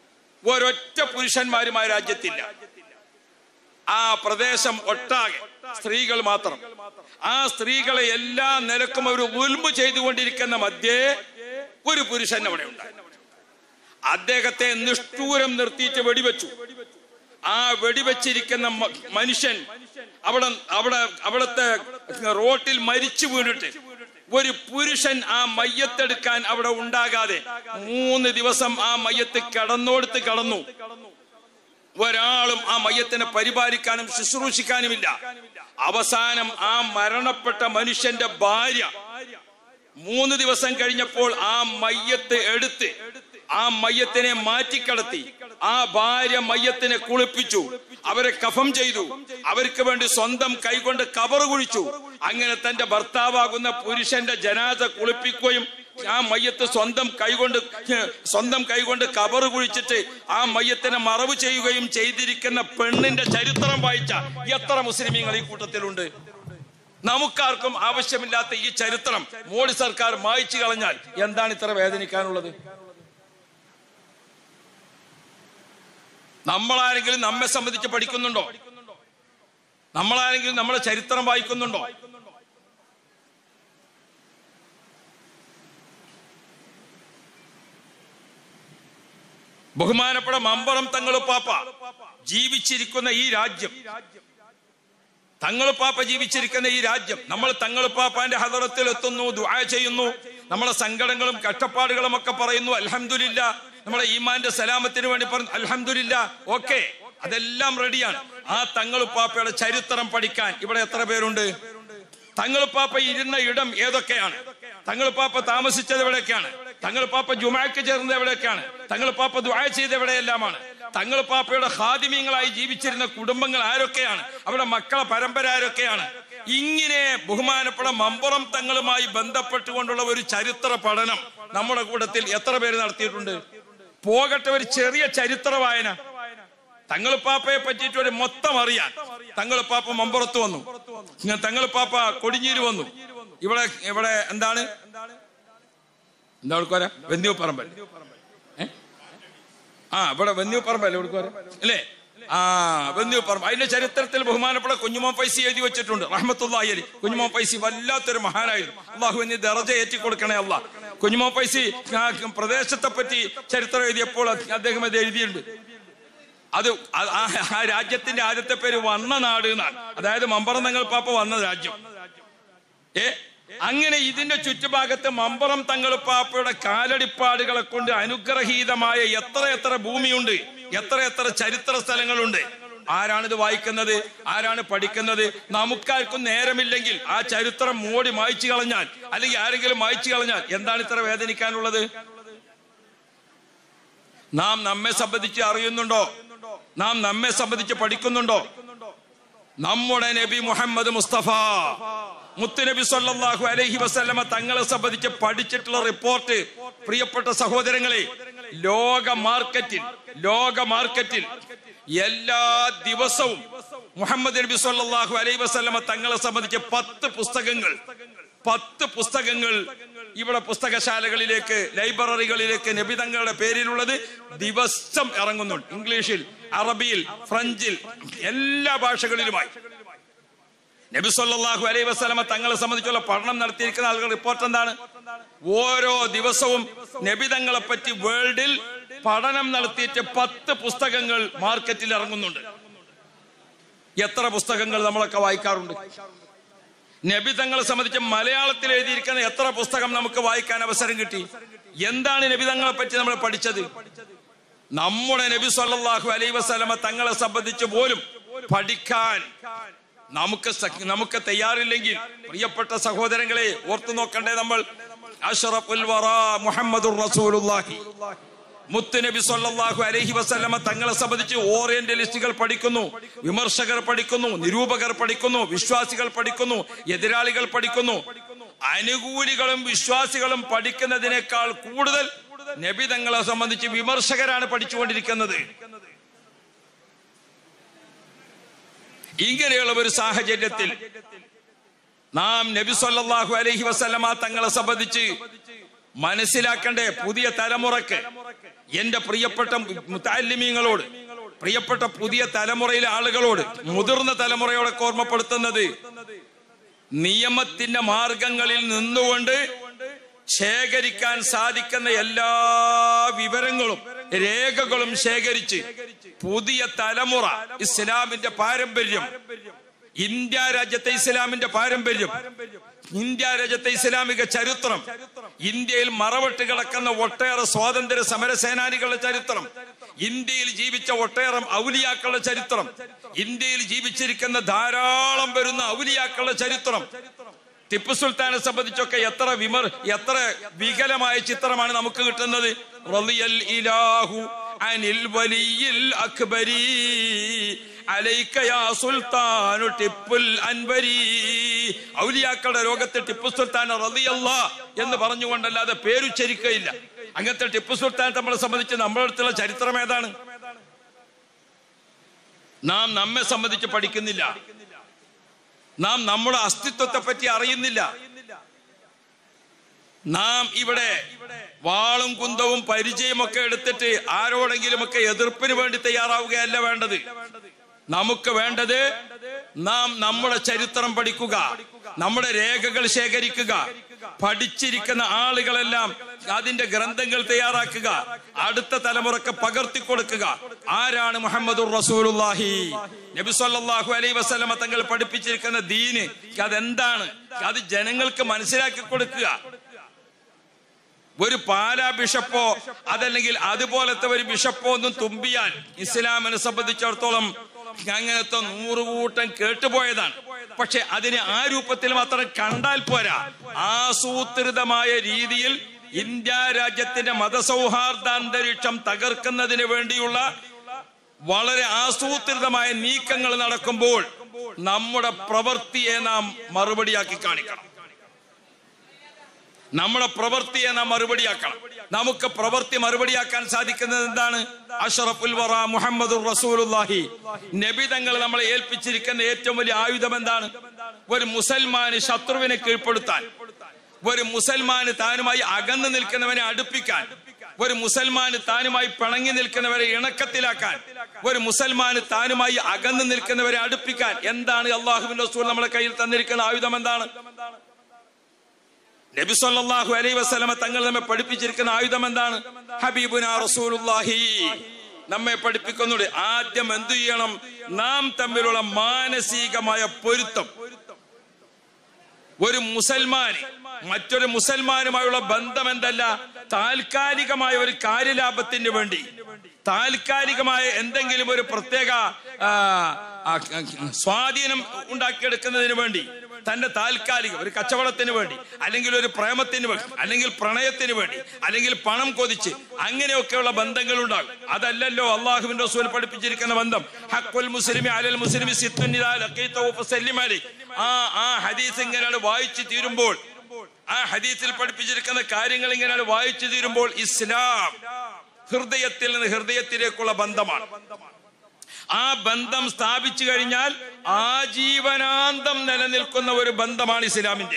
ഒരൊറ്റ പുരുഷന്മാരും ആ രാജ്യത്തില്ല ആ പ്രദേശം ഒട്ടാകെ സ്ത്രീകൾ മാത്രം ആ സ്ത്രീകളെ എല്ലാ നിലക്കും അവർ ഉൽമു ചെയ്തുകൊണ്ടിരിക്കുന്ന മധ്യേ ഒരു പുരുഷൻ അവിടെ ഉണ്ടായി അദ്ദേഹത്തെ നിഷ്ഠൂരം നിർത്തിയിട്ട് വെടിവെച്ചു ആ വെടിവെച്ചിരിക്കുന്ന മ- മനുഷ്യൻ അവിടെ അവിടെ അവിടുത്തെ റോട്ടിൽ മരിച്ചു വീണിട്ട് ഒരു പുരുഷൻ ആ മയ്യത്തെടുക്കാൻ അവിടെ ഉണ്ടാകാതെ മൂന്ന് ദിവസം ആ മയ്യത്ത് കടന്നോടുത്ത് കടന്നു ഒരാളും ആ മയ്യത്തിനെ പരിപാലിക്കാനും ശുശ്രൂഷിക്കാനുമില്ല അവസാനം ആ മരണപ്പെട്ട മനുഷ്യന്റെ ഭാര്യ മൂന്ന് ദിവസം കഴിഞ്ഞപ്പോൾ ആ മയ്യത്ത് എടുത്ത് ആ മയ്യത്തിനെ മാറ്റിക്കടത്തി ആ ഭാര്യ മയ്യത്തിനെ കുളിപ്പിച്ചു അവരെ കഫം ചെയ്തു അവർക്ക് വേണ്ടി സ്വന്തം കൈകൊണ്ട് കവറ് കുഴിച്ചു അങ്ങനെ തന്റെ ഭർത്താവാകുന്ന പുരുഷന്റെ ജനാസ കുളിപ്പിക്കുകയും ആ മയ്യത്ത് സ്വന്തം കൈകൊണ്ട് സ്വന്തം കൈകൊണ്ട് കബറ് കുഴിച്ചിട്ട് ആ മയ്യത്തിനെ മറവ് ചെയ്യുകയും ചെയ്തിരിക്കുന്ന പെണ്ണിന്റെ ചരിത്രം വായിച്ച എത്ര മുസ്ലിമീങ്ങൾ ഈ കൂട്ടത്തിലുണ്ട് നമുക്കാർക്കും ആവശ്യമില്ലാത്ത ഈ ചരിത്രം മോഡി സർക്കാർ മായ്ച്ചു കളഞ്ഞാൽ എന്താണ് ഇത്ര വേദനിക്കാനുള്ളത് നമ്മളാരെങ്കിലും നമ്മെ സംബന്ധിച്ച് പഠിക്കുന്നുണ്ടോ നമ്മളാരെങ്കിലും നമ്മളെ ചരിത്രം വായിക്കുന്നുണ്ടോ ബഹുമാനപ്പെട്ട മമ്പറം തങ്ങളുപ്പാപ്പ ജീവിച്ചിരിക്കുന്ന ഈ രാജ്യം തങ്ങളുപ്പാപ്പ ജീവിച്ചിരിക്കുന്ന ഈ രാജ്യം നമ്മൾ തങ്ങളുപ്പാപ്പാന്റെ ഹദറത്തിൽ എത്തുന്നു ദുആ ചെയ്യുന്നു നമ്മളെ സങ്കടങ്ങളും കഷ്ടപ്പാടുകളും ഒക്കെ പറയുന്നു അൽഹംദുലില്ല നമ്മളെ ഈമാന്റെ സലാമത്തിന് വേണ്ടി പറഞ്ഞു അൽഹംദുലില്ല ഓക്കെ അതെല്ലാം റെഡിയാണ് ആ തങ്ങളുപ്പാപ്പയുടെ ചരിത്രം പഠിക്കാൻ ഇവിടെ എത്ര പേരുണ്ട് തങ്ങളുപ്പാപ്പ ഇരുന്ന ഇടം ഏതൊക്കെയാണ് തങ്ങളുപ്പാപ്പ താമസിച്ചത് എവിടെയൊക്കെയാണ് തങ്ങളുപ്പാപ്പ ജുമാക്ക് ചേർന്നത് എവിടെയൊക്കെയാണ് തങ്ങളുപ്പാപ്പ ദുആ ചെയ്ത് എവിടെയെല്ലാമാണ് തങ്ങളുപ്പാപ്പയുടെ ഹാദിമ്യങ്ങളായി ജീവിച്ചിരുന്ന കുടുംബങ്ങൾ ആരൊക്കെയാണ് അവിടെ മക്കളെ പരമ്പര ആരൊക്കെയാണ് ഇങ്ങനെ ബഹുമാനപ്പെട്ട മമ്പുറം തങ്ങളുമായി ബന്ധപ്പെട്ടുകൊണ്ടുള്ള ഒരു ചരിത്ര പഠനം നമ്മുടെ കൂട്ടത്തിൽ എത്ര പേര് നടത്തിയിട്ടുണ്ട് പോകട്ടെ ഒരു ചെറിയ ചരിത്ര വായന തങ്ങളുപ്പാപ്പയെ പറ്റിയിട്ട് ഒരു മൊത്തം അറിയാൻ തങ്ങളുപ്പാപ്പ മമ്പുറത്ത് വന്നു ഇങ്ങനെ തങ്ങളുപ്പാപ്പ കൊടിഞ്ഞീര് വന്നു ഇവിടെ ഇവിടെ എന്താണ് എന്താ കൊടുക്കുവരാ വെന്തിയോ പറമ്പൽ ഏ? ആ ഇവിടെ വെന്തിയോ പറമ്പല്ലേ കൊടുക്കുവരാ അല്ലേ ആ വെന്തിയോ പറമ്പ് അതിന്റെ ചരിത്രത്തിൽ ബഹുമാനപ്പെട്ട കുഞ്ഞുമോ പൈസ എഴുതി വെച്ചിട്ടുണ്ട് റഹ്മത്തുള്ളാഹി അലി കുഞ്ഞുമോ പൈസ വല്ലാത്തൊരു മഹാനായിരുന്നു അള്ളാഹു എന്നി ദറജ ഏറ്റി കൊടുക്കണേ അല്ല കുഞ്ഞുമോ പൈസ ആ പ്രദേശത്തെ പറ്റി ചരിത്രം എഴുതിയപ്പോൾ അദ്ദേഹം അത് എഴുതിയിട്ടുണ്ട് അത് ആ- ആ ആ രാജ്യത്തിന്റെ ആദ്യത്തെ പേര് വന്ന നാട് എന്നാണ് അതായത് മമ്പറം തങ്ങൾ പാപ്പ വന്ന രാജ്യം ഏ അങ്ങനെ ഇതിന്റെ ചുറ്റുഭാഗത്ത് മമ്പറം തങ്ങൾ പാപ്പയുടെ കാലടിപ്പാടുകളെ കൊണ്ട് അനുഗ്രഹീതമായ എത്ര എത്ര ഭൂമിയുണ്ട് എത്ര എത്ര ചരിത്ര സ്ഥലങ്ങളുണ്ട് ആരാണിത് വായിക്കുന്നത് ആരാണ് പഠിക്കുന്നത് നമുക്കാർക്കും നേരമില്ലെങ്കിൽ ആ ചരിത്രം മോടി മായ്ച്ചു കളഞ്ഞാൽ അല്ലെങ്കിൽ ആരെങ്കിലും മായ്ച്ചു കളഞ്ഞാൽ എന്താണ് ഇത്ര വേദനിക്കാനുള്ളത് നാം നമ്മെ സംബന്ധിച്ച് അറിയുന്നുണ്ടോ നാം നമ്മെ സംബന്ധിച്ച് പഠിക്കുന്നുണ്ടോ നമ്മുടെ നബി മുഹമ്മദ് മുസ്തഫ മുത്തുനബി സല്ലല്ലാഹു അലൈഹി വസല്ലമ തങ്ങളെ സംബന്ധിച്ച് പഠിച്ചിട്ടുള്ള റിപ്പോർട്ട് പ്രിയപ്പെട്ട സഹോദരങ്ങളെ ലോക മാർക്കറ്റിൽ ലോക മാർക്കറ്റിൽ എല്ലാ ദിവസവും മുഹമ്മദ് നബി സല്ലല്ലാഹു അലൈഹി വസല്ലമ തങ്ങളെ സംബന്ധിച്ച് പത്ത് പുസ്തകങ്ങൾ പത്ത് പുസ്തകങ്ങൾ ഇവിടെ പുസ്തകശാലകളിലേക്ക് ലൈബ്രറികളിലേക്ക് നബി തങ്ങളുടെ പേരിലുള്ളത് ദിവസം ഇറങ്ങുന്നുണ്ട് ഇംഗ്ലീഷിൽ അറബിയിൽ ഫ്രഞ്ചിൽ എല്ലാ ഭാഷകളിലുമായി നബി സല്ലല്ലാഹു അലൈഹി വസല്ലമ തങ്ങളെ സംബന്ധിച്ചുള്ള പഠനം നടത്തിയിരിക്കുന്ന ആളുകൾ റിപ്പോർട്ട് എന്താണ് ഓരോ ദിവസവും നബി തങ്ങളെ പറ്റി വേൾഡിൽ പഠനം നടത്തിയിട്ട് പത്ത് പുസ്തകങ്ങൾ മാർക്കറ്റിൽ ഇറങ്ങുന്നുണ്ട് എത്ര പുസ്തകങ്ങൾ നമ്മളൊക്കെ വായിക്കാറുണ്ട് നബി തങ്ങളെ സംബന്ധിച്ച് മലയാളത്തിൽ എഴുതിയിരിക്കുന്ന എത്ര പുസ്തകം നമുക്ക് വായിക്കാൻ അവസരം കിട്ടി എന്താണ് നബി തങ്ങളെ പറ്റി നമ്മൾ പഠിച്ചത് നമ്മുടെ നബി സല്ലല്ലാഹു അലൈഹി വസല്ലമ തങ്ങളെ സംബന്ധിച്ച് പോലും പഠിക്കാൻ നമുക്ക് സ- നമുക്ക് തയ്യാറില്ലെങ്കിൽ പ്രിയപ്പെട്ട സഹോദരങ്ങളെ ഓർത്തു നോക്കണ്ടേ നമ്മൾ അഷ്റഫുൽ വറാ മുഹമ്മദുർ റസൂലുള്ളാഹി മുത്തുനബി സല്ലല്ലാഹു അലൈഹി വസല്ലമ തങ്ങളെ സംബന്ധിച്ച് ഓറിയന്റലിസ്റ്റുകൾ പഠിക്കുന്നു വിമർശകർ പഠിക്കുന്നു നിരൂപകർ പഠിക്കുന്നു വിശ്വാസികൾ പഠിക്കുന്നു എതിരാളികൾ പഠിക്കുന്നു അനുകൂലികളും വിശ്വാസികളും പഠിക്കുന്നതിനേക്കാൾ കൂടുതൽ നബി തങ്ങളെ സംബന്ധിച്ച് വിമർശകരാണ് പഠിച്ചുകൊണ്ടിരിക്കുന്നത് ഇങ്ങനെയുള്ള ഒരു സാഹചര്യത്തിൽ നാം നബി സല്ലല്ലാഹു അലൈഹി വസല്ലമ തങ്ങളെ സംബന്ധിച്ച് മനസ്സിലാക്കണ്ടേ പുതിയ തലമുറക്ക് എന്റെ പ്രിയപ്പെട്ട മുത്താലിമീങ്ങളോട് പ്രിയപ്പെട്ട പുതിയ തലമുറയിലെ ആളുകളോട് മുതിർന്ന തലമുറയോടൊക്കെ ഓർമ്മപ്പെടുത്തുന്നത് നിയമത്തിന്റെ മാർഗങ്ങളിൽ നിന്നുകൊണ്ട് ശേഖരിക്കാൻ സാധിക്കുന്ന എല്ലാ വിവരങ്ങളും രേഖകളും ശേഖരിച്ച് പുതിയ തലമുറ ഇസ്ലാമിന്റെ പാരമ്പര്യം ഇന്ത്യ രാജ്യത്തെ ഇസ്ലാമിന്റെ പാരമ്പര്യം ഇന്ത്യ രാജ്യത്തെ ഇസ്ലാമിക ചരിത്രം ഇന്ത്യയിൽ മറവിട്ട് കിടക്കുന്ന ഒട്ടേറെ സ്വാതന്ത്ര്യ സമര സേനാനികളുടെ ചരിത്രം ഇന്ത്യയിൽ ജീവിച്ച ഒട്ടേറെ ഔലിയാക്കളുടെ ചരിത്രം ഇന്ത്യയിൽ ജീവിച്ചിരിക്കുന്ന ധാരാളം വരുന്ന ഔലിയാക്കളുടെ ചരിത്രം ടിപ്പു സുൽത്താനെ സംബന്ധിച്ചൊക്കെ എത്ര വിമർ എത്ര വികലമായ ചിത്രമാണ് നമുക്ക് കിട്ടുന്നത് റളിയൽ ഇലാഹു അനിൽ വലിയിൽ അക്ബരി അലൈക യാ സുൽത്താനു ടിപ്പുൽ അൻവരി ഔലിയാക്കളുടെ ലോകത്ത് ടിപ്പു സുൽത്താൻ റളിയല്ല എന്ന് പറഞ്ഞുകൊണ്ടല്ലാതെ പേരുച്ചരിക്കയില്ല അങ്ങനത്തെ ടിപ്പു സുൽത്താൻ നമ്മളെ സംബന്ധിച്ച് നമ്മുടെ അടുത്തുള്ള ചരിത്രം ഏതാണ് നാം നമ്മെ സംബന്ധിച്ച് പഠിക്കുന്നില്ല നാം നമ്മുടെ അസ്തിത്വത്തെ പറ്റി അറിയുന്നില്ല നാം ഇവിടെ വാളും കുന്തവും പരിചയമൊക്കെ എടുത്തിട്ട് ആരോടെങ്കിലുമൊക്കെ എതിർപ്പിന് വേണ്ടി തയ്യാറാവുകയല്ല വേണ്ടത് നമുക്ക് വേണ്ടത് നാം നമ്മുടെ ചരിത്രം പഠിക്കുക നമ്മുടെ രേഖകൾ ശേഖരിക്കുക പഠിച്ചിരിക്കുന്ന ആളുകളെല്ലാം അതിന്റെ ഗ്രന്ഥങ്ങൾ തയ്യാറാക്കുക അടുത്ത തലമുറക്ക് പകർത്തി കൊടുക്കുക ആരാണ് മുഹമ്മദുർ റസൂലുള്ളാഹി നബി സല്ലല്ലാഹു അലൈഹി വസല്ലമ തങ്ങൾ പഠിപ്പിച്ചിരിക്കുന്ന ദീന് അതെന്താണ് അത് ജനങ്ങൾക്ക് മനസ്സിലാക്കി കൊടുക്കുക ഒരു പാലാ ബിഷപ്പോ അതല്ലെങ്കിൽ അതുപോലത്തെ ഒരു ബിഷപ്പോ ഒന്നും തുമ്പിയാൽ ഇസ്ലാമിനെ സംബന്ധിച്ചിടത്തോളം അങ്ങനത്തെ നൂറുകൂട്ടം കേട്ടുപോയതാണ് പക്ഷെ അതിനെ ആ രൂപത്തിൽ മാത്രം കണ്ടാൽ പോരാ ആസൂത്രിതമായ രീതിയിൽ ഇന്ത്യ രാജ്യത്തിന്റെ മതസൗഹാർദ്ദാന്തരീക്ഷം തകർക്കുന്നതിന് വേണ്ടിയുള്ള വളരെ ആസൂത്രിതമായ നീക്കങ്ങൾ നടക്കുമ്പോൾ നമ്മുടെ പ്രവൃത്തിയെ നാം മറുപടിയാക്കി കാണിക്കണം നമ്മുടെ പ്രവൃത്തിയെ നാം മറുപടിയാക്കണം നമുക്ക് പ്രവൃത്തി മറുപടിയാക്കാൻ സാധിക്കുന്നത് എന്താണ് അഷറഫുൽ വറ മുഹമ്മദ് റസൂലുല്ലാഹി നബി തങ്ങൾ നമ്മളെ ഏൽപ്പിച്ചിരിക്കുന്ന ഏറ്റവും വലിയ ആയുധം എന്താണ് ഒരു മുസൽമാന് ശത്രുവിനെ കീഴ്പ്പെടുത്താൻ ഒരു മുസൽമാന് താനുമായി അകന്നു നിൽക്കുന്നവനെ അടുപ്പിക്കാൻ ഒരു മുസൽമാന് താനുമായി പിണങ്ങി നിൽക്കുന്നവരെ ഇണക്കത്തിലാക്കാൻ ഒരു മുസൽമാന് താനുമായി അകന്നു നിൽക്കുന്നവരെ അടുപ്പിക്കാൻ എന്താണ് അള്ളാഹുവിന്റെ റസൂൽ നമ്മളെ കയ്യിൽ തന്നിരിക്കുന്ന ആയുധം എന്താണ് നബി സല്ലല്ലാഹു അലൈഹി വസല്ലമ തങ്ങൾ നമ്മെ പഠിപ്പിച്ചിരിക്കുന്ന ആയുധം എന്താണ് ഹബീബുന റസൂലുള്ളാഹി നമ്മെ പഠിപ്പിക്കുന്നുണ്ട് ആദ്യം എന്തു ചെയ്യണം നാം തമ്മിലുള്ള മാനസികമായ പൊരുത്തം ഒരു മുസൽമാൻ മറ്റൊരു മുസൽമാനുമായുള്ള ബന്ധം എന്തല്ല താൽക്കാലികമായ ഒരു കാര്യലാഭത്തിന് വേണ്ടി താൽക്കാലികമായ എന്തെങ്കിലും ഒരു പ്രത്യേക ആ, ആ, സ്വാധീനം ഉണ്ടാക്കിയെടുക്കുന്നതിന് വേണ്ടി തന്റെ താൽക്കാലികം ഒരു കച്ചവടത്തിന് വേണ്ടി അല്ലെങ്കിൽ ഒരു പ്രേമത്തിന് വേണ്ടി അല്ലെങ്കിൽ പ്രണയത്തിന് വേണ്ടി അല്ലെങ്കിൽ പണം കൊതിച്ച് അങ്ങനെയൊക്കെയുള്ള ബന്ധങ്ങൾ ഉണ്ടാകും അതല്ലല്ലോ അള്ളാഹുവിന്റെ റസൂൽ പഠിപ്പിച്ചിരിക്കുന്ന ബന്ധം ഹക്കുൽ മുസ്ലിമി അലൽ മുസ്ലിമി സിത്തുൻ ഇദാ ലഖീതഹു ഫസല്ലിം അലൈഹി. ആ ആ ഹദീസ് ഇങ്ങനെയാണ് വായിച്ചു തീരുമ്പോൾ ആ ഹദീസിൽ പഠിപ്പിച്ചിരിക്കുന്ന കാര്യങ്ങൾ ഇങ്ങനെയാണ് വായിച്ചു തീരുമ്പോൾ ഇസ്ലാം ഹൃദയത്തിൽ നിന്ന് ഹൃദയത്തിലേക്കുള്ള ബന്ധമാണ് ആ ബന്ധം സ്ഥാപിച്ചു കഴിഞ്ഞാൽ ആജീവനാന്തം നിലനിൽക്കുന്ന ഒരു ബന്ധമാണ് ഇസ്ലാമിന്റെ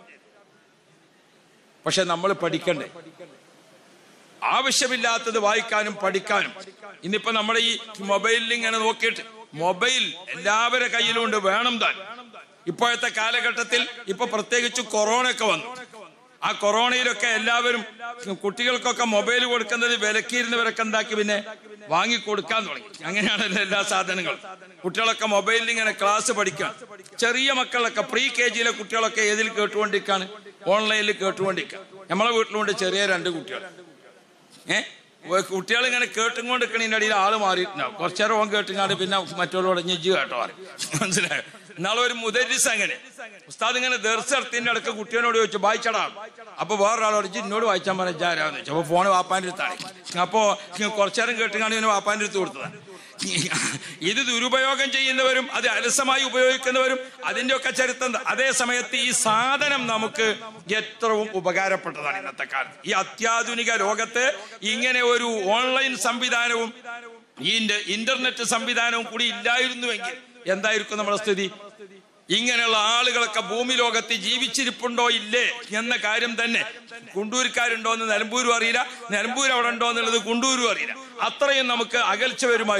പക്ഷെ നമ്മൾ പഠിക്കണ്ടേ ആവശ്യമില്ലാത്തത് വായിക്കാനും പഠിക്കാനും ഇന്നിപ്പോ നമ്മുടെ ഈ മൊബൈലിൽ ഇങ്ങനെ നോക്കിയിട്ട് മൊബൈൽ എല്ലാവരുടെ കയ്യിലുണ്ട് വേണം താൻ ഇപ്പോഴത്തെ കാലഘട്ടത്തിൽ ഇപ്പൊ പ്രത്യേകിച്ച് കൊറോണ ഒക്കെ വന്നു ആ കൊറോണയിലൊക്കെ എല്ലാവരും കുട്ടികൾക്കൊക്കെ മൊബൈൽ കൊടുക്കുന്നത് വിലക്കിയിരുന്നവരൊക്കെ എന്താക്കി പിന്നെ വാങ്ങി കൊടുക്കാൻ തുടങ്ങി അങ്ങനെയാണല്ലോ എല്ലാ സാധനങ്ങളും കുട്ടികളൊക്കെ മൊബൈലിൽ ഇങ്ങനെ ക്ലാസ് പഠിക്കാൻ ചെറിയ മക്കളൊക്കെ പ്രീ കെ ജിയിലെ കുട്ടികളൊക്കെ ഏതിൽ കേട്ടുകൊണ്ടിരിക്കാണ് ഓൺലൈനിൽ കേട്ടുകൊണ്ടിരിക്കുക നമ്മളെ വീട്ടിലുണ്ട് ചെറിയ രണ്ട് കുട്ടികൾ ഏ കുട്ടികൾ ഇങ്ങനെ കേട്ടുകൊണ്ട് നിൽക്കണതിന്റെ അടിയിൽ ആള് മാറിയിട്ടുണ്ടാവും കുറച്ചേരം ഓൻ കേട്ടുങ്ങാണ്ട് പിന്നെ മറ്റുള്ളവരോട് ഞെജ്ജ് കേട്ടോ പറയും മനസ്സിലായോ നാളെ ഒരു മുദരിസ് അങ്ങനെ ഉസ്താദ് ഇങ്ങനെ ദർശനത്തിന്റെ അടുക്ക് കുട്ടിയോട് ചോദിച്ചു വായിച്ചടാ അപ്പൊ വേറൊരാളോട് ഇജ്ജ് എന്നോട് വായിച്ചാൻ പറഞ്ഞ ആരാന്ന് ചോദിച്ചു അപ്പൊ ഫോണ് വാപ്പാന്റെ അടുത്താണ് അപ്പോ കുറച്ചേരം കേട്ടുങ്ങാണ്ട് ഇവന് വാപ്പാന്റെ അടുത്ത് കൊടുത്തതാണ് ഇത് ദുരുപയോഗം ചെയ്യുന്നവരും അത് അലസമായി ഉപയോഗിക്കുന്നവരും അതിന്റെ ഒക്കെ ചരിത്രം അതേ സമയത്ത് ഈ സാധനം നമുക്ക് എത്രവും ഉപകാരപ്പെട്ടതാണ് ഇന്നത്തെ കാലത്ത് ഈ അത്യാധുനിക ലോകത്ത് ഇങ്ങനെ ഒരു ഓൺലൈൻ സംവിധാനവും ഈ ഇന്റ- ഇന്റർനെറ്റ് സംവിധാനവും കൂടി ഇല്ലായിരുന്നുവെങ്കിൽ എന്തായിരിക്കും നമ്മുടെ സ്ഥിതി ഇങ്ങനെയുള്ള ആളുകളൊക്കെ ഭൂമി ലോകത്ത് ജീവിച്ചിരിപ്പുണ്ടോ ഇല്ലേ എന്ന കാര്യം തന്നെ കുണ്ടൂർക്കാരുണ്ടോ എന്ന് നിലമ്പൂരും അറിയില്ല നിലമ്പൂർ അവിടെ ഉണ്ടോ എന്നുള്ളത് കുണ്ടൂരും അറിയില്ല അത്രയും നമുക്ക് അകൽച്ച വരുമായിരുന്നു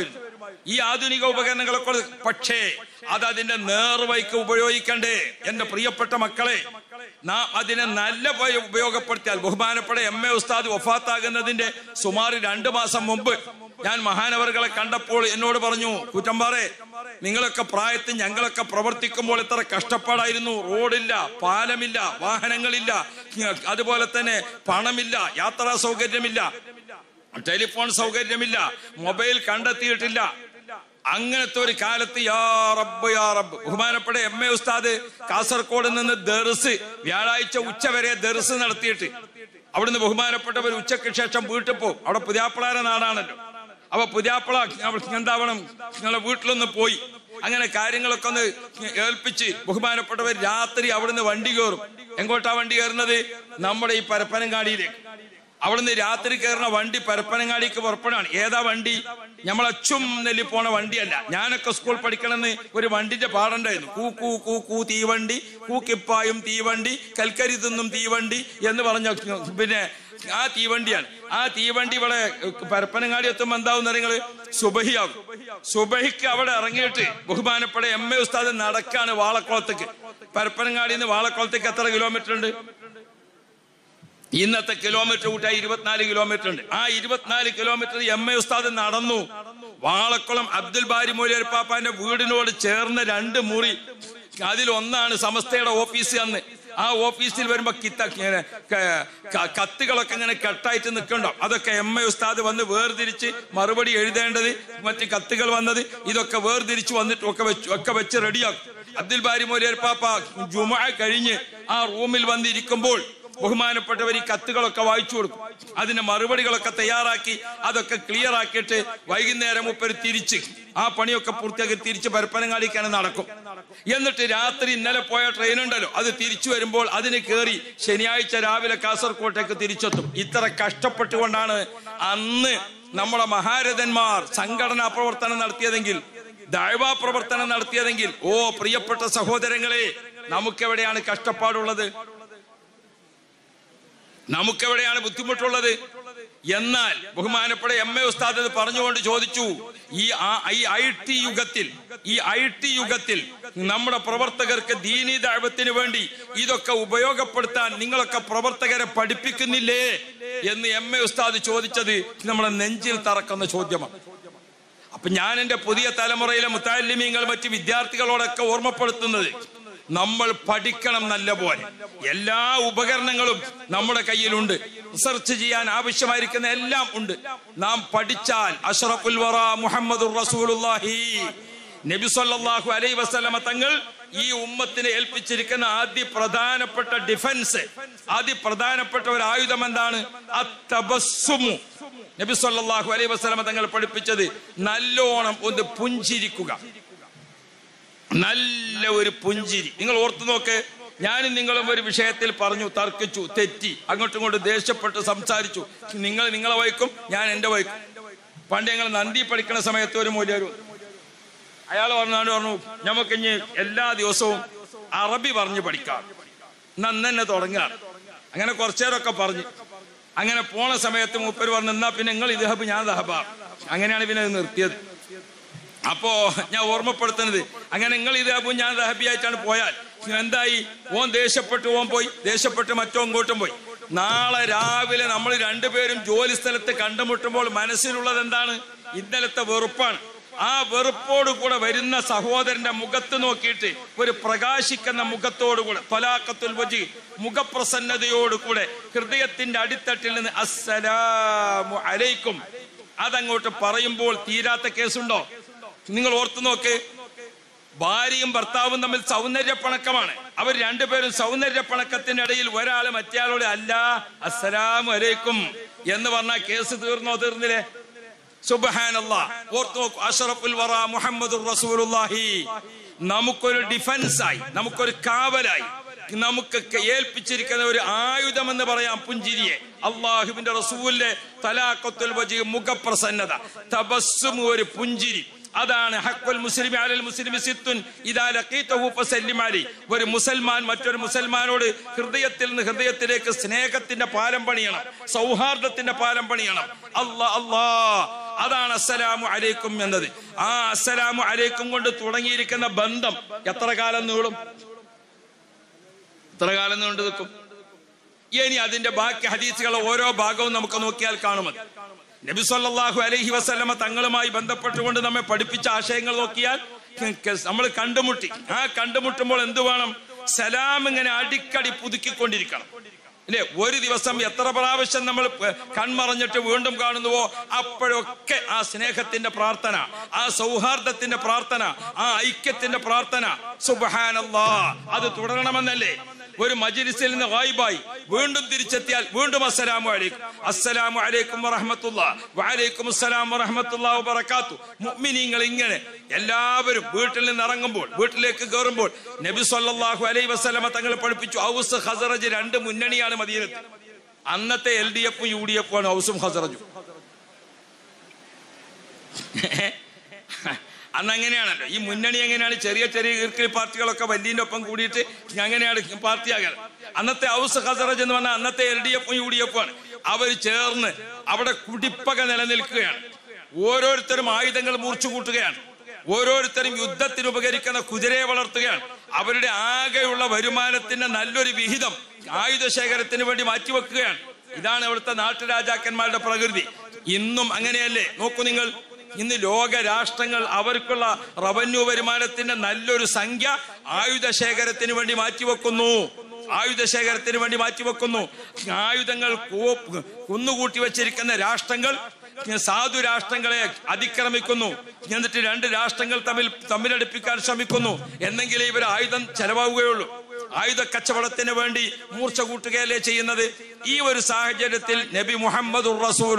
ഈ ആധുനിക ഉപകരണങ്ങളൊക്കെ പക്ഷേ അത് അതിന്റെ നേർവൈക്ക് ഉപയോഗിക്കണ്ടേ എന്റെ പ്രിയപ്പെട്ട മക്കളെ നാം അതിനെ നല്ല ഉപയോ- ഉപയോഗപ്പെടുത്തിയാൽ ബഹുമാനപ്പെട്ട എം എ ഉസ്താദ് വഫാത്താകുന്നതിന്റെ സുമാർ രണ്ടു മാസം മുമ്പ് ഞാൻ മഹാനവറുകളെ കണ്ടപ്പോൾ എന്നോട് പറഞ്ഞു കൂറ്റമ്പാറെ നിങ്ങളൊക്കെ പ്രായത്തിൽ ഞങ്ങളൊക്കെ പ്രവർത്തിക്കുമ്പോൾ ഇത്ര കഷ്ടപ്പാടായിരുന്നു റോഡില്ല പാലമില്ല വാഹനങ്ങളില്ല അതുപോലെ തന്നെ പണമില്ല യാത്രാ സൗകര്യമില്ല ടെലിഫോൺ സൗകര്യമില്ല മൊബൈൽ കണ്ടെത്തിയിട്ടില്ല അങ്ങനത്തെ ഒരു കാലത്ത് യാ റബ്ബ് യാ റബ്ബ് ബഹുമാനപ്പെട്ട എം എ ഉസ്താദ് കാസർഗോഡ് നിന്ന് ദർസ് വ്യാഴാഴ്ച ഉച്ച വരെ ദർസ് നടത്തിയിട്ട് അവിടുന്ന് ബഹുമാനപ്പെട്ടവർ ഉച്ചയ്ക്ക് ശേഷം വീട്ടിൽ പോകും അവിടെ പുതിയാപ്പിളാര നാടാണല്ലോ അപ്പൊ പുതിയാപ്പിള എന്താവണം നിങ്ങളെ വീട്ടിലൊന്ന് പോയി അങ്ങനെ കാര്യങ്ങളൊക്കെ ഒന്ന് ഏൽപ്പിച്ച് ബഹുമാനപ്പെട്ടവർ രാത്രി അവിടുന്ന് വണ്ടി കയറും എങ്ങോട്ടാ വണ്ടി കയറുന്നത് നമ്മുടെ ഈ പരപ്പനങ്ങാടിയിലേക്ക് അവിടുന്ന് രാത്രി കയറുന്ന വണ്ടി പരപ്പനങ്ങാടിക്ക് പുറപ്പെടാണ് ഏതാ വണ്ടി നമ്മളെ ചും നെല്ലി പോണ വണ്ടിയല്ല ഞാനൊക്കെ സ്കൂൾ പഠിക്കണമെന്ന് ഒരു വണ്ടിന്റെ പാടുണ്ടായിരുന്നു കൂ കൂ കൂ കൂ തീവണ്ടി കൂക്കിപ്പായും തീവണ്ടി കൽക്കരി തിന്നും തീവണ്ടി എന്ന് പറഞ്ഞ പിന്നെ ആ തീവണ്ടിയാണ് ആ തീവണ്ടി ഇവിടെ പരപ്പനങ്ങാടി എത്തുമ്പോ എന്താവും നിങ്ങള് സുബഹിയാകും സുബഹിക്ക് അവിടെ ഇറങ്ങിയിട്ട് ബഹുമാനപ്പെട്ട എം എ ഉസ്താദ് നടക്കാണ് വാളക്കുളത്തേക്ക് പരപ്പനങ്ങാടിയിൽ നിന്ന് വാളക്കുളത്തേക്ക് എത്ര കിലോമീറ്റർ ഉണ്ട് ഇന്നത്തെ കിലോമീറ്റർ കൂട്ടായി ഇരുപത്തിനാല് കിലോമീറ്റർ ഉണ്ട് ആ ഇരുപത്തിനാല് കിലോമീറ്റർ എം എ ഉസ്താദ് നടന്നു വാളക്കുളം അബ്ദുൽ ബാരി മൊഴിയർ പാപ്പാന്റെ വീടിനോട് ചേർന്ന രണ്ട് മുറി അതിലൊന്നാണ് സമസ്തയുടെ ഓഫീസ് അന്ന് ആ ഓഫീസിൽ വരുമ്പോ കിത്ത ഇങ്ങനെ ക- ക- കത്തുകളൊക്കെ ഇങ്ങനെ കെട്ടായിട്ട് നിൽക്കണ്ടോ അതൊക്കെ എം എ ഉസ്താദ് വന്ന് വേർതിരിച്ച് മറുപടി എഴുതേണ്ടത് മറ്റ് കത്തുകൾ വന്നത് ഇതൊക്കെ വേർതിരിച്ച് വന്നിട്ട് ഒക്കെ വെച്ച് ഒക്കെ വെച്ച് റെഡിയാക്കും അബ്ദുൽ ബാരി മൊലിയർ പാപ്പ ജുമ കഴിഞ്ഞ് ആ റൂമിൽ വന്നിരിക്കുമ്പോൾ ബഹുമാനപ്പെട്ടവർ ഈ കത്തുകളൊക്കെ വായിച്ചു കൊടുക്കും അതിന്റെ മറുപടികളൊക്കെ തയ്യാറാക്കി അതൊക്കെ ക്ലിയർ ആക്കിയിട്ട് വൈകുന്നേരം മുപ്പര് തിരിച്ച് ആ പണിയൊക്കെ പൂർത്തിയാക്കി തിരിച്ച് പരപ്പനങ്ങാടിക്കാണ് നടക്കും എന്നിട്ട് രാത്രി ഇന്നലെ പോയ ട്രെയിൻ ഉണ്ടല്ലോ അത് തിരിച്ചു വരുമ്പോൾ അതിന് കയറി ശനിയാഴ്ച രാവിലെ കാസർകോട്ടേക്ക് തിരിച്ചെത്തും ഇത്ര കഷ്ടപ്പെട്ടുകൊണ്ടാണ് അന്ന് നമ്മുടെ മഹാരഥന്മാർ സംഘടനാ പ്രവർത്തനം നടത്തിയതെങ്കിൽ ദൈവാ പ്രവർത്തനം നടത്തിയതെങ്കിൽ ഓ പ്രിയപ്പെട്ട സഹോദരങ്ങളെ നമുക്കെവിടെയാണ് കഷ്ടപ്പാടുള്ളത് നമുക്കെവിടെയാണ് ബുദ്ധിമുട്ടുള്ളത് എന്നാൽ ബഹുമാനപ്പെട്ട എം എ ഉസ്താദ് ഇത് പറഞ്ഞുകൊണ്ട് ചോദിച്ചു ഈ ആ- ഈ ഐ ടി യുഗത്തിൽ ഈ ഐ ടി യുഗത്തിൽ നമ്മുടെ പ്രവർത്തകർക്ക് ദീനി ദൈവത്തിന് വേണ്ടി ഇതൊക്കെ ഉപയോഗപ്പെടുത്താൻ നിങ്ങളൊക്കെ പ്രവർത്തകരെ പഠിപ്പിക്കുന്നില്ലേ എന്ന് എം എ ഉസ്താദ് ചോദിച്ചത് നമ്മുടെ നെഞ്ചിൽ തറക്കുന്ന ചോദ്യമാണ് അപ്പൊ ഞാൻ എന്റെ പുതിയ തലമുറയിലെ മുത്താലിമീങ്ങൾ മറ്റ് വിദ്യാർത്ഥികളോടൊക്കെ ഓർമ്മപ്പെടുത്തുന്നത് നമ്മൾ പഠിക്കണം നല്ല പോലെ എല്ലാ ഉപകരണങ്ങളും നമ്മുടെ കയ്യിലുണ്ട് റിസർച്ച് ചെയ്യാൻ ആവശ്യമായിരിക്കുന്ന എല്ലാം ഉണ്ട് നാം പഠിച്ചാൽ അഷ്റഫുൽ വറ മുഹമ്മദ് റസൂലുള്ളാഹി നബി സല്ലല്ലാഹു അലൈഹി വസല്ലമ തങ്ങൾ ഈ ഉമ്മത്തിനെ ഏൽപ്പിച്ചിരിക്കുന്ന ആദ്യ പ്രധാനപ്പെട്ട ഡിഫൻസ് ആദ്യ പ്രധാനപ്പെട്ട ഒരു ആയുധം എന്താണ് അത്തബസ്സുമു നബി സല്ലല്ലാഹു അലൈഹി വസല്ലമ തങ്ങൾ പഠിപ്പിച്ചത് നല്ലോണം ഒന്ന് പുഞ്ചിരിക്കുക നല്ല ഒരു പുഞ്ചിരി നിങ്ങൾ ഓർത്തു നോക്ക് ഞാനും നിങ്ങളും ഒരു വിഷയത്തിൽ പറഞ്ഞു തർക്കിച്ചു തെറ്റി അങ്ങോട്ടും ഇങ്ങോട്ടും ദേഷ്യപ്പെട്ട് സംസാരിച്ചു നിങ്ങൾ നിങ്ങളെ വൈക്കും ഞാൻ എന്റെ വൈക്കും പണ്ട് ഞങ്ങൾ നന്ദി പഠിക്കുന്ന സമയത്ത് ഒരു മൂല്യം അയാൾ പറഞ്ഞാണ്ട് പറഞ്ഞു നമുക്ക് ഇനി എല്ലാ ദിവസവും അറബി പറഞ്ഞ് പഠിക്കാം നന്ന് തന്നെ തുടങ്ങുകയാണ് അങ്ങനെ കുറച്ചേരൊക്കെ പറഞ്ഞു അങ്ങനെ പോണ സമയത്ത് മൂപ്പര് പറഞ്ഞു എന്നാ പിന്നെ നിങ്ങൾ ഇതഹബ് ഞാൻ ദഹബ അങ്ങനെയാണ് പിന്നെ ഇത് നിർത്തിയത് അപ്പോ ഞാൻ ഓർമ്മപ്പെടുത്തുന്നത് അങ്ങനെ നിങ്ങൾ ഇതഹബും ഞാൻ ദഹബിയായിട്ടാണ് പോയാൽ എന്തായി ഓൻ ദേഷ്യപ്പെട്ടു ഓൻ പോയി ദേഷ്യപ്പെട്ട് മറ്റോ ഇങ്ങോട്ടും പോയി നാളെ രാവിലെ നമ്മൾ രണ്ടുപേരും ജോലി സ്ഥലത്ത് കണ്ടുമുട്ടുമ്പോൾ മനസ്സിലുള്ളത് എന്താണ് ഇന്നലത്തെ വെറുപ്പാണ് ആ വെറുപ്പോട് കൂടെ വരുന്ന സഹോദരന്റെ മുഖത്ത് നോക്കിയിട്ട് ഒരു പ്രകാശിക്കുന്ന മുഖത്തോടുകൂടെ തൊലാക്കത്തുൽ വജി മുഖപ്രസന്നതയോടുകൂടെ ഹൃദയത്തിന്റെ അടിത്തട്ടിൽ നിന്ന് അസ്സലാമു അലൈക്കും അതങ്ങോട്ട് പറയുമ്പോൾ തീരാത്ത കേസുണ്ടോ നിങ്ങൾ ഓർത്തു നോക്ക് ഭാര്യയും ഭർത്താവും തമ്മിൽ സൗന്ദര്യപ്പണക്കമാണ് അവർ രണ്ടുപേരും സൗന്ദര്യപ്പണക്കത്തിന്റെ ഇടയിൽ ഒരാൾ മറ്റേയാളോട് അല്ല അസ്സലാമു അലൈക്കും എന്ന് പറഞ്ഞാൽ കേസ് തീർന്നോ തീർന്നില്ലേ സുബ്ഹാനല്ലാ ഓർത്തു നോക്കൂ അഷറഫുൽ വറ മുഹമ്മദുർ റസൂലുള്ളാഹി നമുക്കൊരു ഡിഫൻസായി നമുക്കൊരു കാവലായി നമുക്ക് ഏൽപ്പിച്ചിരിക്കുന്ന ഒരു ആയുധം എന്ന് പറയാം പുഞ്ചിരിയെ അള്ളാഹുവിന്റെ റസൂലിന്റെ തലാഖത്തുൽ വജി മുഖപ്രസന്നത തബസ്സും ഒരു പുഞ്ചിരി അതാണ് ഹക്കുൽ മുസ്ലിം അലൽ മുസ്ലിം സിത്തുൻ ഇദാ ലഖീതഹു ഫസല്ലിം അലൈ ഒരു മുസൽമാൻ മറ്റൊരു മുസൽമാനോട് ഹൃദയത്തിൽ നിന്ന് ഹൃദയത്തിലേക്ക് സ്നേഹത്തിന്റെ പാലം പണിയണം സൗഹാർദ്ദത്തിന്റെ പാലം പണിയണം അല്ലാ അല്ലാ അതാണ് അസ്സലാമു അലൈക്കും എന്നത് ആ അസ്സലാമു അലൈക്കും കൊണ്ട് തുടങ്ങിയിരിക്കുന്ന ബന്ധം എത്ര കാലം നീളും എത്ര കാലം നീണ്ടു നിൽക്കും ഇനി അതിന്റെ ബാക്കി ഹദീസുകളെ ഓരോ ഭാഗവും നമുക്ക് നോക്കിയാൽ കാണും അത്. നബി സല്ലല്ലാഹു അലൈഹി വസല്ലമ തങ്ങളുമായി ബന്ധപ്പെട്ടുകൊണ്ട് നമ്മെ പഠിപ്പിച്ച ആശയങ്ങൾ നോക്കിയാൽ നമ്മൾ കണ്ടുമുട്ടി ആ കണ്ടുമുട്ടുമ്പോൾ എന്ത് വേണം സലാം ഇങ്ങനെ അടിക്കടി പുതുക്കിക്കൊണ്ടിരിക്കണം അല്ലെ ഒരു ദിവസം എത്ര പ്രാവശ്യം നമ്മൾ പ- കൺമറഞ്ഞിട്ട് വീണ്ടും കാണുന്നുവോ അപ്പോഴൊക്കെ ആ സ്നേഹത്തിന്റെ പ്രാർത്ഥന ആ സൗഹാർദ്ദത്തിന്റെ പ്രാർത്ഥന ആ ഐക്യത്തിന്റെ പ്രാർത്ഥന സുബഹാനല്ലാ അത് തുടരണമെന്നല്ലേ ഒരു മജിലിസിൽ നിന്ന് വായിബായി വീണ്ടും തിരിച്ചെത്തിയാൽ വീണ്ടും അസ്സലാമു അലൈക്കും അസ്സലാമു അലൈക്കും വറഹ്മത്തുള്ള വഅലൈക്കും അസ്സലാം വറഹ്മത്തുള്ള വബറകാത്തു മുഅ്മിനീങ്ങൾ ഇങ്ങനെ എല്ലാവരും വീട്ടിൽ നിന്ന് ഇറങ്ങുമ്പോൾ വീട്ടിലേക്ക് കയറുമ്പോൾ നബി സല്ലല്ലാഹു അലൈഹി വസല്ലമ തങ്ങൾ പഠിപ്പിച്ചു ഔസ് ഖസറജ് രണ്ട് മുന്നണിയാണ് മദീനത്ത് അന്നത്തെ എൽ ഡി എഫും യു ഡി എഫും ആണ് ഔസും ഖസറജും അന്ന് അങ്ങനെയാണല്ലോ ഈ മുന്നണി എങ്ങനെയാണ് ചെറിയ ചെറിയ ഈർക്കിൽ പാർട്ടികളൊക്കെ വലിയന്റെ ഒപ്പം കൂടിയിട്ട് അങ്ങനെയാണ് പാർട്ടിയാകൽ അന്നത്തെ ഹൗസ് ഖസറജ് എന്ന് പറഞ്ഞാൽ അന്നത്തെ എൽ ഡി എഫും യു ഡി എഫും ആണ് അവർ ചേർന്ന് അവിടെ കുടിപ്പക നിലനിൽക്കുകയാണ് ഓരോരുത്തരും ആയുധങ്ങൾ മൂർച്ചു കൂട്ടുകയാണ് ഓരോരുത്തരും യുദ്ധത്തിന് ഉപകരിക്കുന്ന കുതിരയെ വളർത്തുകയാണ് അവരുടെ ആകെയുള്ള വരുമാനത്തിന്റെ നല്ലൊരു വിഹിതം ആയുധ ശേഖരത്തിന് വേണ്ടി മാറ്റിവെക്കുകയാണ് ഇതാണ് ഇവിടുത്തെ നാട്ടുരാജാക്കന്മാരുടെ പ്രകൃതി ഇന്നും അങ്ങനെയല്ലേ നോക്കൂ നിങ്ങൾ ഇന്ന് ലോക രാഷ്ട്രങ്ങൾ അവർക്കുള്ള റവന്യൂ വരുമാനത്തിന്റെ നല്ലൊരു സംഖ്യ ആയുധ ശേഖരത്തിന് വേണ്ടി മാറ്റിവെക്കുന്നു ആയുധ ശേഖരത്തിന് വേണ്ടി മാറ്റിവെക്കുന്നു ആയുധങ്ങൾ കൂ- കുന്നുകൂട്ടി വെച്ചിരിക്കുന്ന രാഷ്ട്രങ്ങൾ സാധു രാഷ്ട്രങ്ങളെ അതിക്രമിക്കുന്നു എന്നിട്ട് രണ്ട് രാഷ്ട്രങ്ങൾ തമ്മിൽ തമ്മിലടുപ്പിക്കാൻ ശ്രമിക്കുന്നു എന്നെങ്കിലേ ഇവർ ആയുധം ചെലവാവുകയുള്ളൂ ആയുധ കച്ചവടത്തിന് വേണ്ടി മൂർച്ച കൂട്ടുകയല്ലേ ചെയ്യുന്നത് ഈ ഒരു സാഹചര്യത്തിൽ നബി മുഹമ്മദ്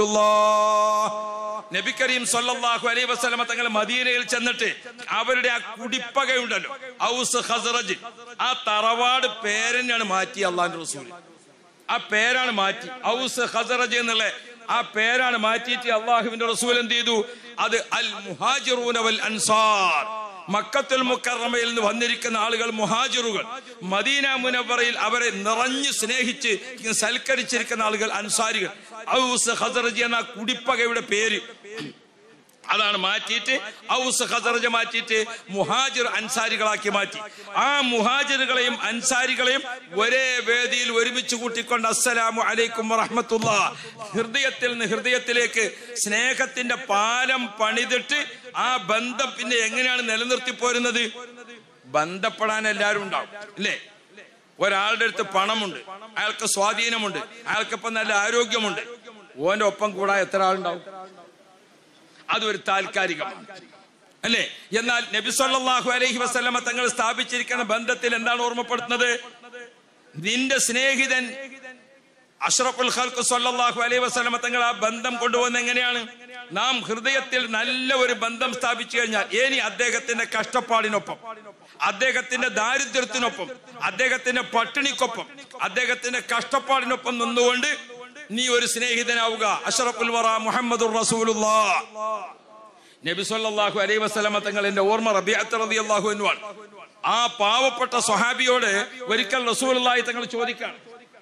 നബി കരീം സല്ലല്ലാഹു അലൈഹി വസല്ലമ തങ്ങൾ മദീനയിൽ ചെന്നിട്ട് അവരുടെ ആ കുടിപ്പകയുണ്ടല്ലോ ഔസ് ഖസറജ് ആ തറവാട് പേരെന്നെയാണ് മാറ്റി അള്ളാന്റെ റസൂൽ ആ പേരാണ് മാറ്റി ഔസ് ഖസറജ് എന്നുള്ള ആ പേരാണ് മാറ്റിയിട്ട് അള്ളാഹുവിന്റെ റസൂൽ എന്ത് ചെയ്തു അത് അൽ മുഹാജിറൂന വൽ അൻസാർ മക്കത്തുൽ മുക്കറമയിൽ നിന്ന് വന്നിരിക്കുന്ന ആളുകൾ മുഹാജിറുകൾ മദീന മുനവറയിൽ അവരെ നിറഞ്ഞു സ്നേഹിച്ച് സൽക്കരിച്ചിരിക്കുന്ന ആളുകൾ അൻസാരികൾ ഔസ് ഖസറജ് എന്ന ആ കുടിപ്പകയുടെ പേര് അതാണ് മാറ്റിയിട്ട് ഔസ് ഖസറജ മാറ്റിയിട്ട് മുഹാജിർ അൻസാരികളാക്കി മാറ്റി ആ മുഹാജിറുകളെയും അൻസാരികളെയും ഒരേ വേദിയിൽ ഒരുമിച്ച് കൂട്ടിക്കൊണ്ട് അസ്സലാമു അലൈക്കും വറഹ്മത്തുള്ള ഹൃദയത്തിൽ നിന്ന് ഹൃദയത്തിലേക്ക് സ്നേഹത്തിന്റെ പാലം പണിതിട്ട് ആ ബന്ധം പിന്നെ എങ്ങനെയാണ് നിലനിർത്തി പോരുന്നത് ബന്ധപ്പെടാൻ എല്ലാവരും ഉണ്ടാവും ഇല്ലേ ഒരാളുടെ അടുത്ത് പണമുണ്ട് അയാൾക്ക് സ്വാധീനമുണ്ട് അയാൾക്കിപ്പം നല്ല ആരോഗ്യമുണ്ട് ഓന്റെ ഒപ്പം കൂടാൻ എത്ര ആളുണ്ടാവും അതൊരു താൽക്കാലികമാണ് അല്ലേ എന്നാൽ നബി സല്ലല്ലാഹു അലൈഹി വസല്ലമ തങ്ങൾ സ്ഥാപിച്ചിരിക്കുന്ന ബന്ധത്തിൽ എന്താണ് ഓർമ്മപ്പെടുത്തുന്നത് നിന്റെ സ്നേഹിതൻ അഷ്റഫുൽ ഖൽഖ് സല്ലല്ലാഹു അലൈഹി വസല്ലമ തങ്ങൾ ആ ബന്ധം കൊണ്ടുപോകുന്നത് എങ്ങനെയാണ് നാം ഹൃദയത്തിൽ നല്ല ഒരു ബന്ധം സ്ഥാപിച്ചു കഴിഞ്ഞാൽ ഇനി അദ്ദേഹത്തിന്റെ കഷ്ടപ്പാടിനൊപ്പം അദ്ദേഹത്തിന്റെ ദാരിദ്ര്യത്തിനൊപ്പം അദ്ദേഹത്തിന്റെ പട്ടിണിക്കൊപ്പം അദ്ദേഹത്തിന്റെ കഷ്ടപ്പാടിനൊപ്പം നിന്നുകൊണ്ട് നീ ഒരു സ്നേഹിതനാവുക അഷ്റഫുൽ വറ മുഹമ്മദുർ റസൂലുള്ളാഹ് നബി സല്ലല്ലാഹു അലൈഹി വസല്ലമ തങ്ങൾ എന്റെ ഓർമ്മ റബിഅത്ത് റളിയല്ലാഹു അൻഹു ആണ് ആ പാവപ്പെട്ട സ്വഹാബിയോട് ഒരിക്കൽ റസൂലുള്ളാഹി തങ്ങൾ ചോദിക്കാണ്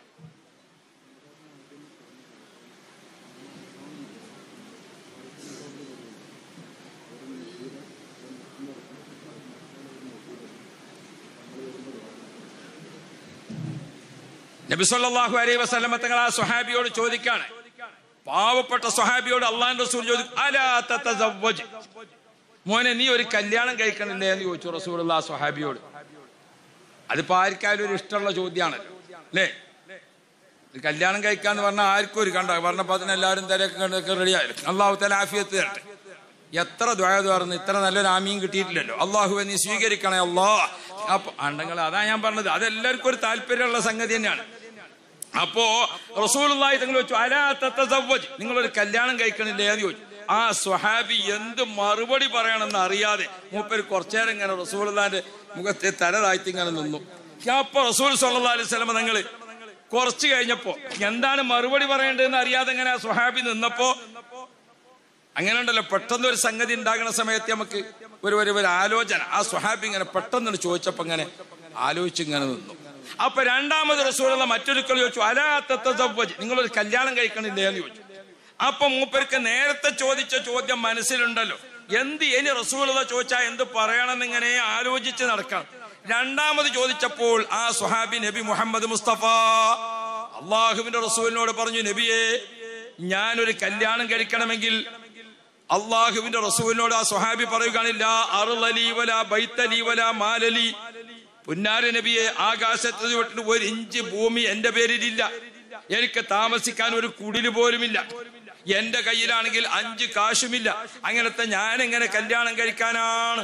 നബി സല്ലല്ലാഹു അലൈഹി വസല്ലമ തങ്ങൾ ആ സ്വഹാബിയോട് ചോദിക്കാണ് പാവപ്പെട്ട സ്വഹാബിയോട് അള്ളാൻ റസൂൽ ചോദിക്കും അലാ തതസവ്വജ് മോനെ നീ ഒരു കല്യാണം കഴിക്കണില്ലേ എന്ന് ചോദിച്ചു റസൂൽ ആ സ്വഹാബിയോട് അതിപ്പോ ആർക്കായാലും ഒരു ഇഷ്ടമുള്ള ചോദ്യമാണല്ലോ അല്ലേ ഒരു കല്യാണം കഴിക്കാന്ന് പറഞ്ഞാൽ ആർക്കും ഒരു കണ്ട പറഞ്ഞപ്പോ അതിനെല്ലാവരും തലയൊക്കെ റെഡിയായിരുന്നു അള്ളാഹു തല ആഫിയത്ത് തരട്ടെ എത്ര ദ്വായത് പറഞ്ഞു ഇത്ര നല്ലൊരു ആമീൻ കിട്ടിയിട്ടില്ലല്ലോ അള്ളാഹുവെ നീ സ്വീകരിക്കണേ അല്ലാ അപ്പൊ അണ്ടങ്ങൾ അതാ ഞാൻ പറഞ്ഞത് അതെല്ലാവർക്കും ഒരു താല്പര്യമുള്ള സംഗതി തന്നെയാണ് അപ്പോ റസൂലുള്ളാഹി തങ്ങൾ ചോദിച്ചു അലാ തതസവ്വജ് നിങ്ങൾ ഒരു കല്യാണം കഴിക്കണില്ലേ എന്ന് ചോദിച്ചു ആ സ്വഹാബി എന്ത് മറുപടി പറയണമെന്ന് അറിയാതെ മൂപ്പര് കുറച്ചേരം ഇങ്ങനെ റസൂലുള്ളാന്റെ മുഖത്തെ തല താഴ്ത്തി ഇങ്ങനെ നിന്നു അപ്പൊ റസൂൽ സല്ലല്ലാഹു അലൈഹി വസല്ലം തങ്ങള് കുറച്ച് കഴിഞ്ഞപ്പോ എന്താണ് മറുപടി പറയേണ്ടതെന്ന് അറിയാതെ ഇങ്ങനെ ആ സ്വഹാബി നിന്നപ്പോ അങ്ങനെ ഉണ്ടല്ലോ പെട്ടെന്ന് ഒരു സംഗതി ഉണ്ടാകുന്ന സമയത്ത് നമുക്ക് ഒരു ഒരു ഒരു ആലോചന ആ സ്വഹാബി ഇങ്ങനെ പെട്ടെന്ന് ചോദിച്ചപ്പോ ഇങ്ങനെ ആലോചിച്ച് ഇങ്ങനെ നിന്നു അപ്പൊ രണ്ടാമത് റസൂലുള്ള മറ്റൊരുക്കൾ ചോദിച്ചു അലാത്തവജ് നിങ്ങളൊരു കല്യാണം കഴിക്കണില്ലേ എന്ന് ചോദിച്ചു അപ്പൊ മൂപ്പർക്ക് നേരത്തെ ചോദിച്ച ചോദ്യം മനസ്സിലുണ്ടല്ലോ എന്ത് ഇനി റസൂലത ചോദിച്ചാ എന്ത് പറയണമെന്ന് ഇങ്ങനെ ആലോചിച്ച് നടക്കണം രണ്ടാമത് ചോദിച്ചപ്പോൾ ആ സുഹാബി നബി മുഹമ്മദ് മുസ്തഫ അള്ളാഹുവിന്റെ റസൂലിനോട് പറഞ്ഞു നബിയെ ഞാനൊരു കല്യാണം കഴിക്കണമെങ്കിൽ അള്ളാഹുവിന്റെ റസൂലിനോട് ആ സുഹാബി പറയുകയാണില്ല അറുലലി വല ബൈത്തലി വല മാലലി പുന്നാര നബിയെ ആകാശത്ത് തൊട്ട് ഒരു ഇഞ്ച് ഭൂമി എന്റെ പേരിലില്ല എനിക്ക് താമസിക്കാൻ ഒരു കുടില് പോലുമില്ല എന്റെ കയ്യിലാണെങ്കിൽ അഞ്ച് കാശുമില്ല അങ്ങനത്തെ ഞാൻ എങ്ങനെ കല്യാണം കഴിക്കാനാണ്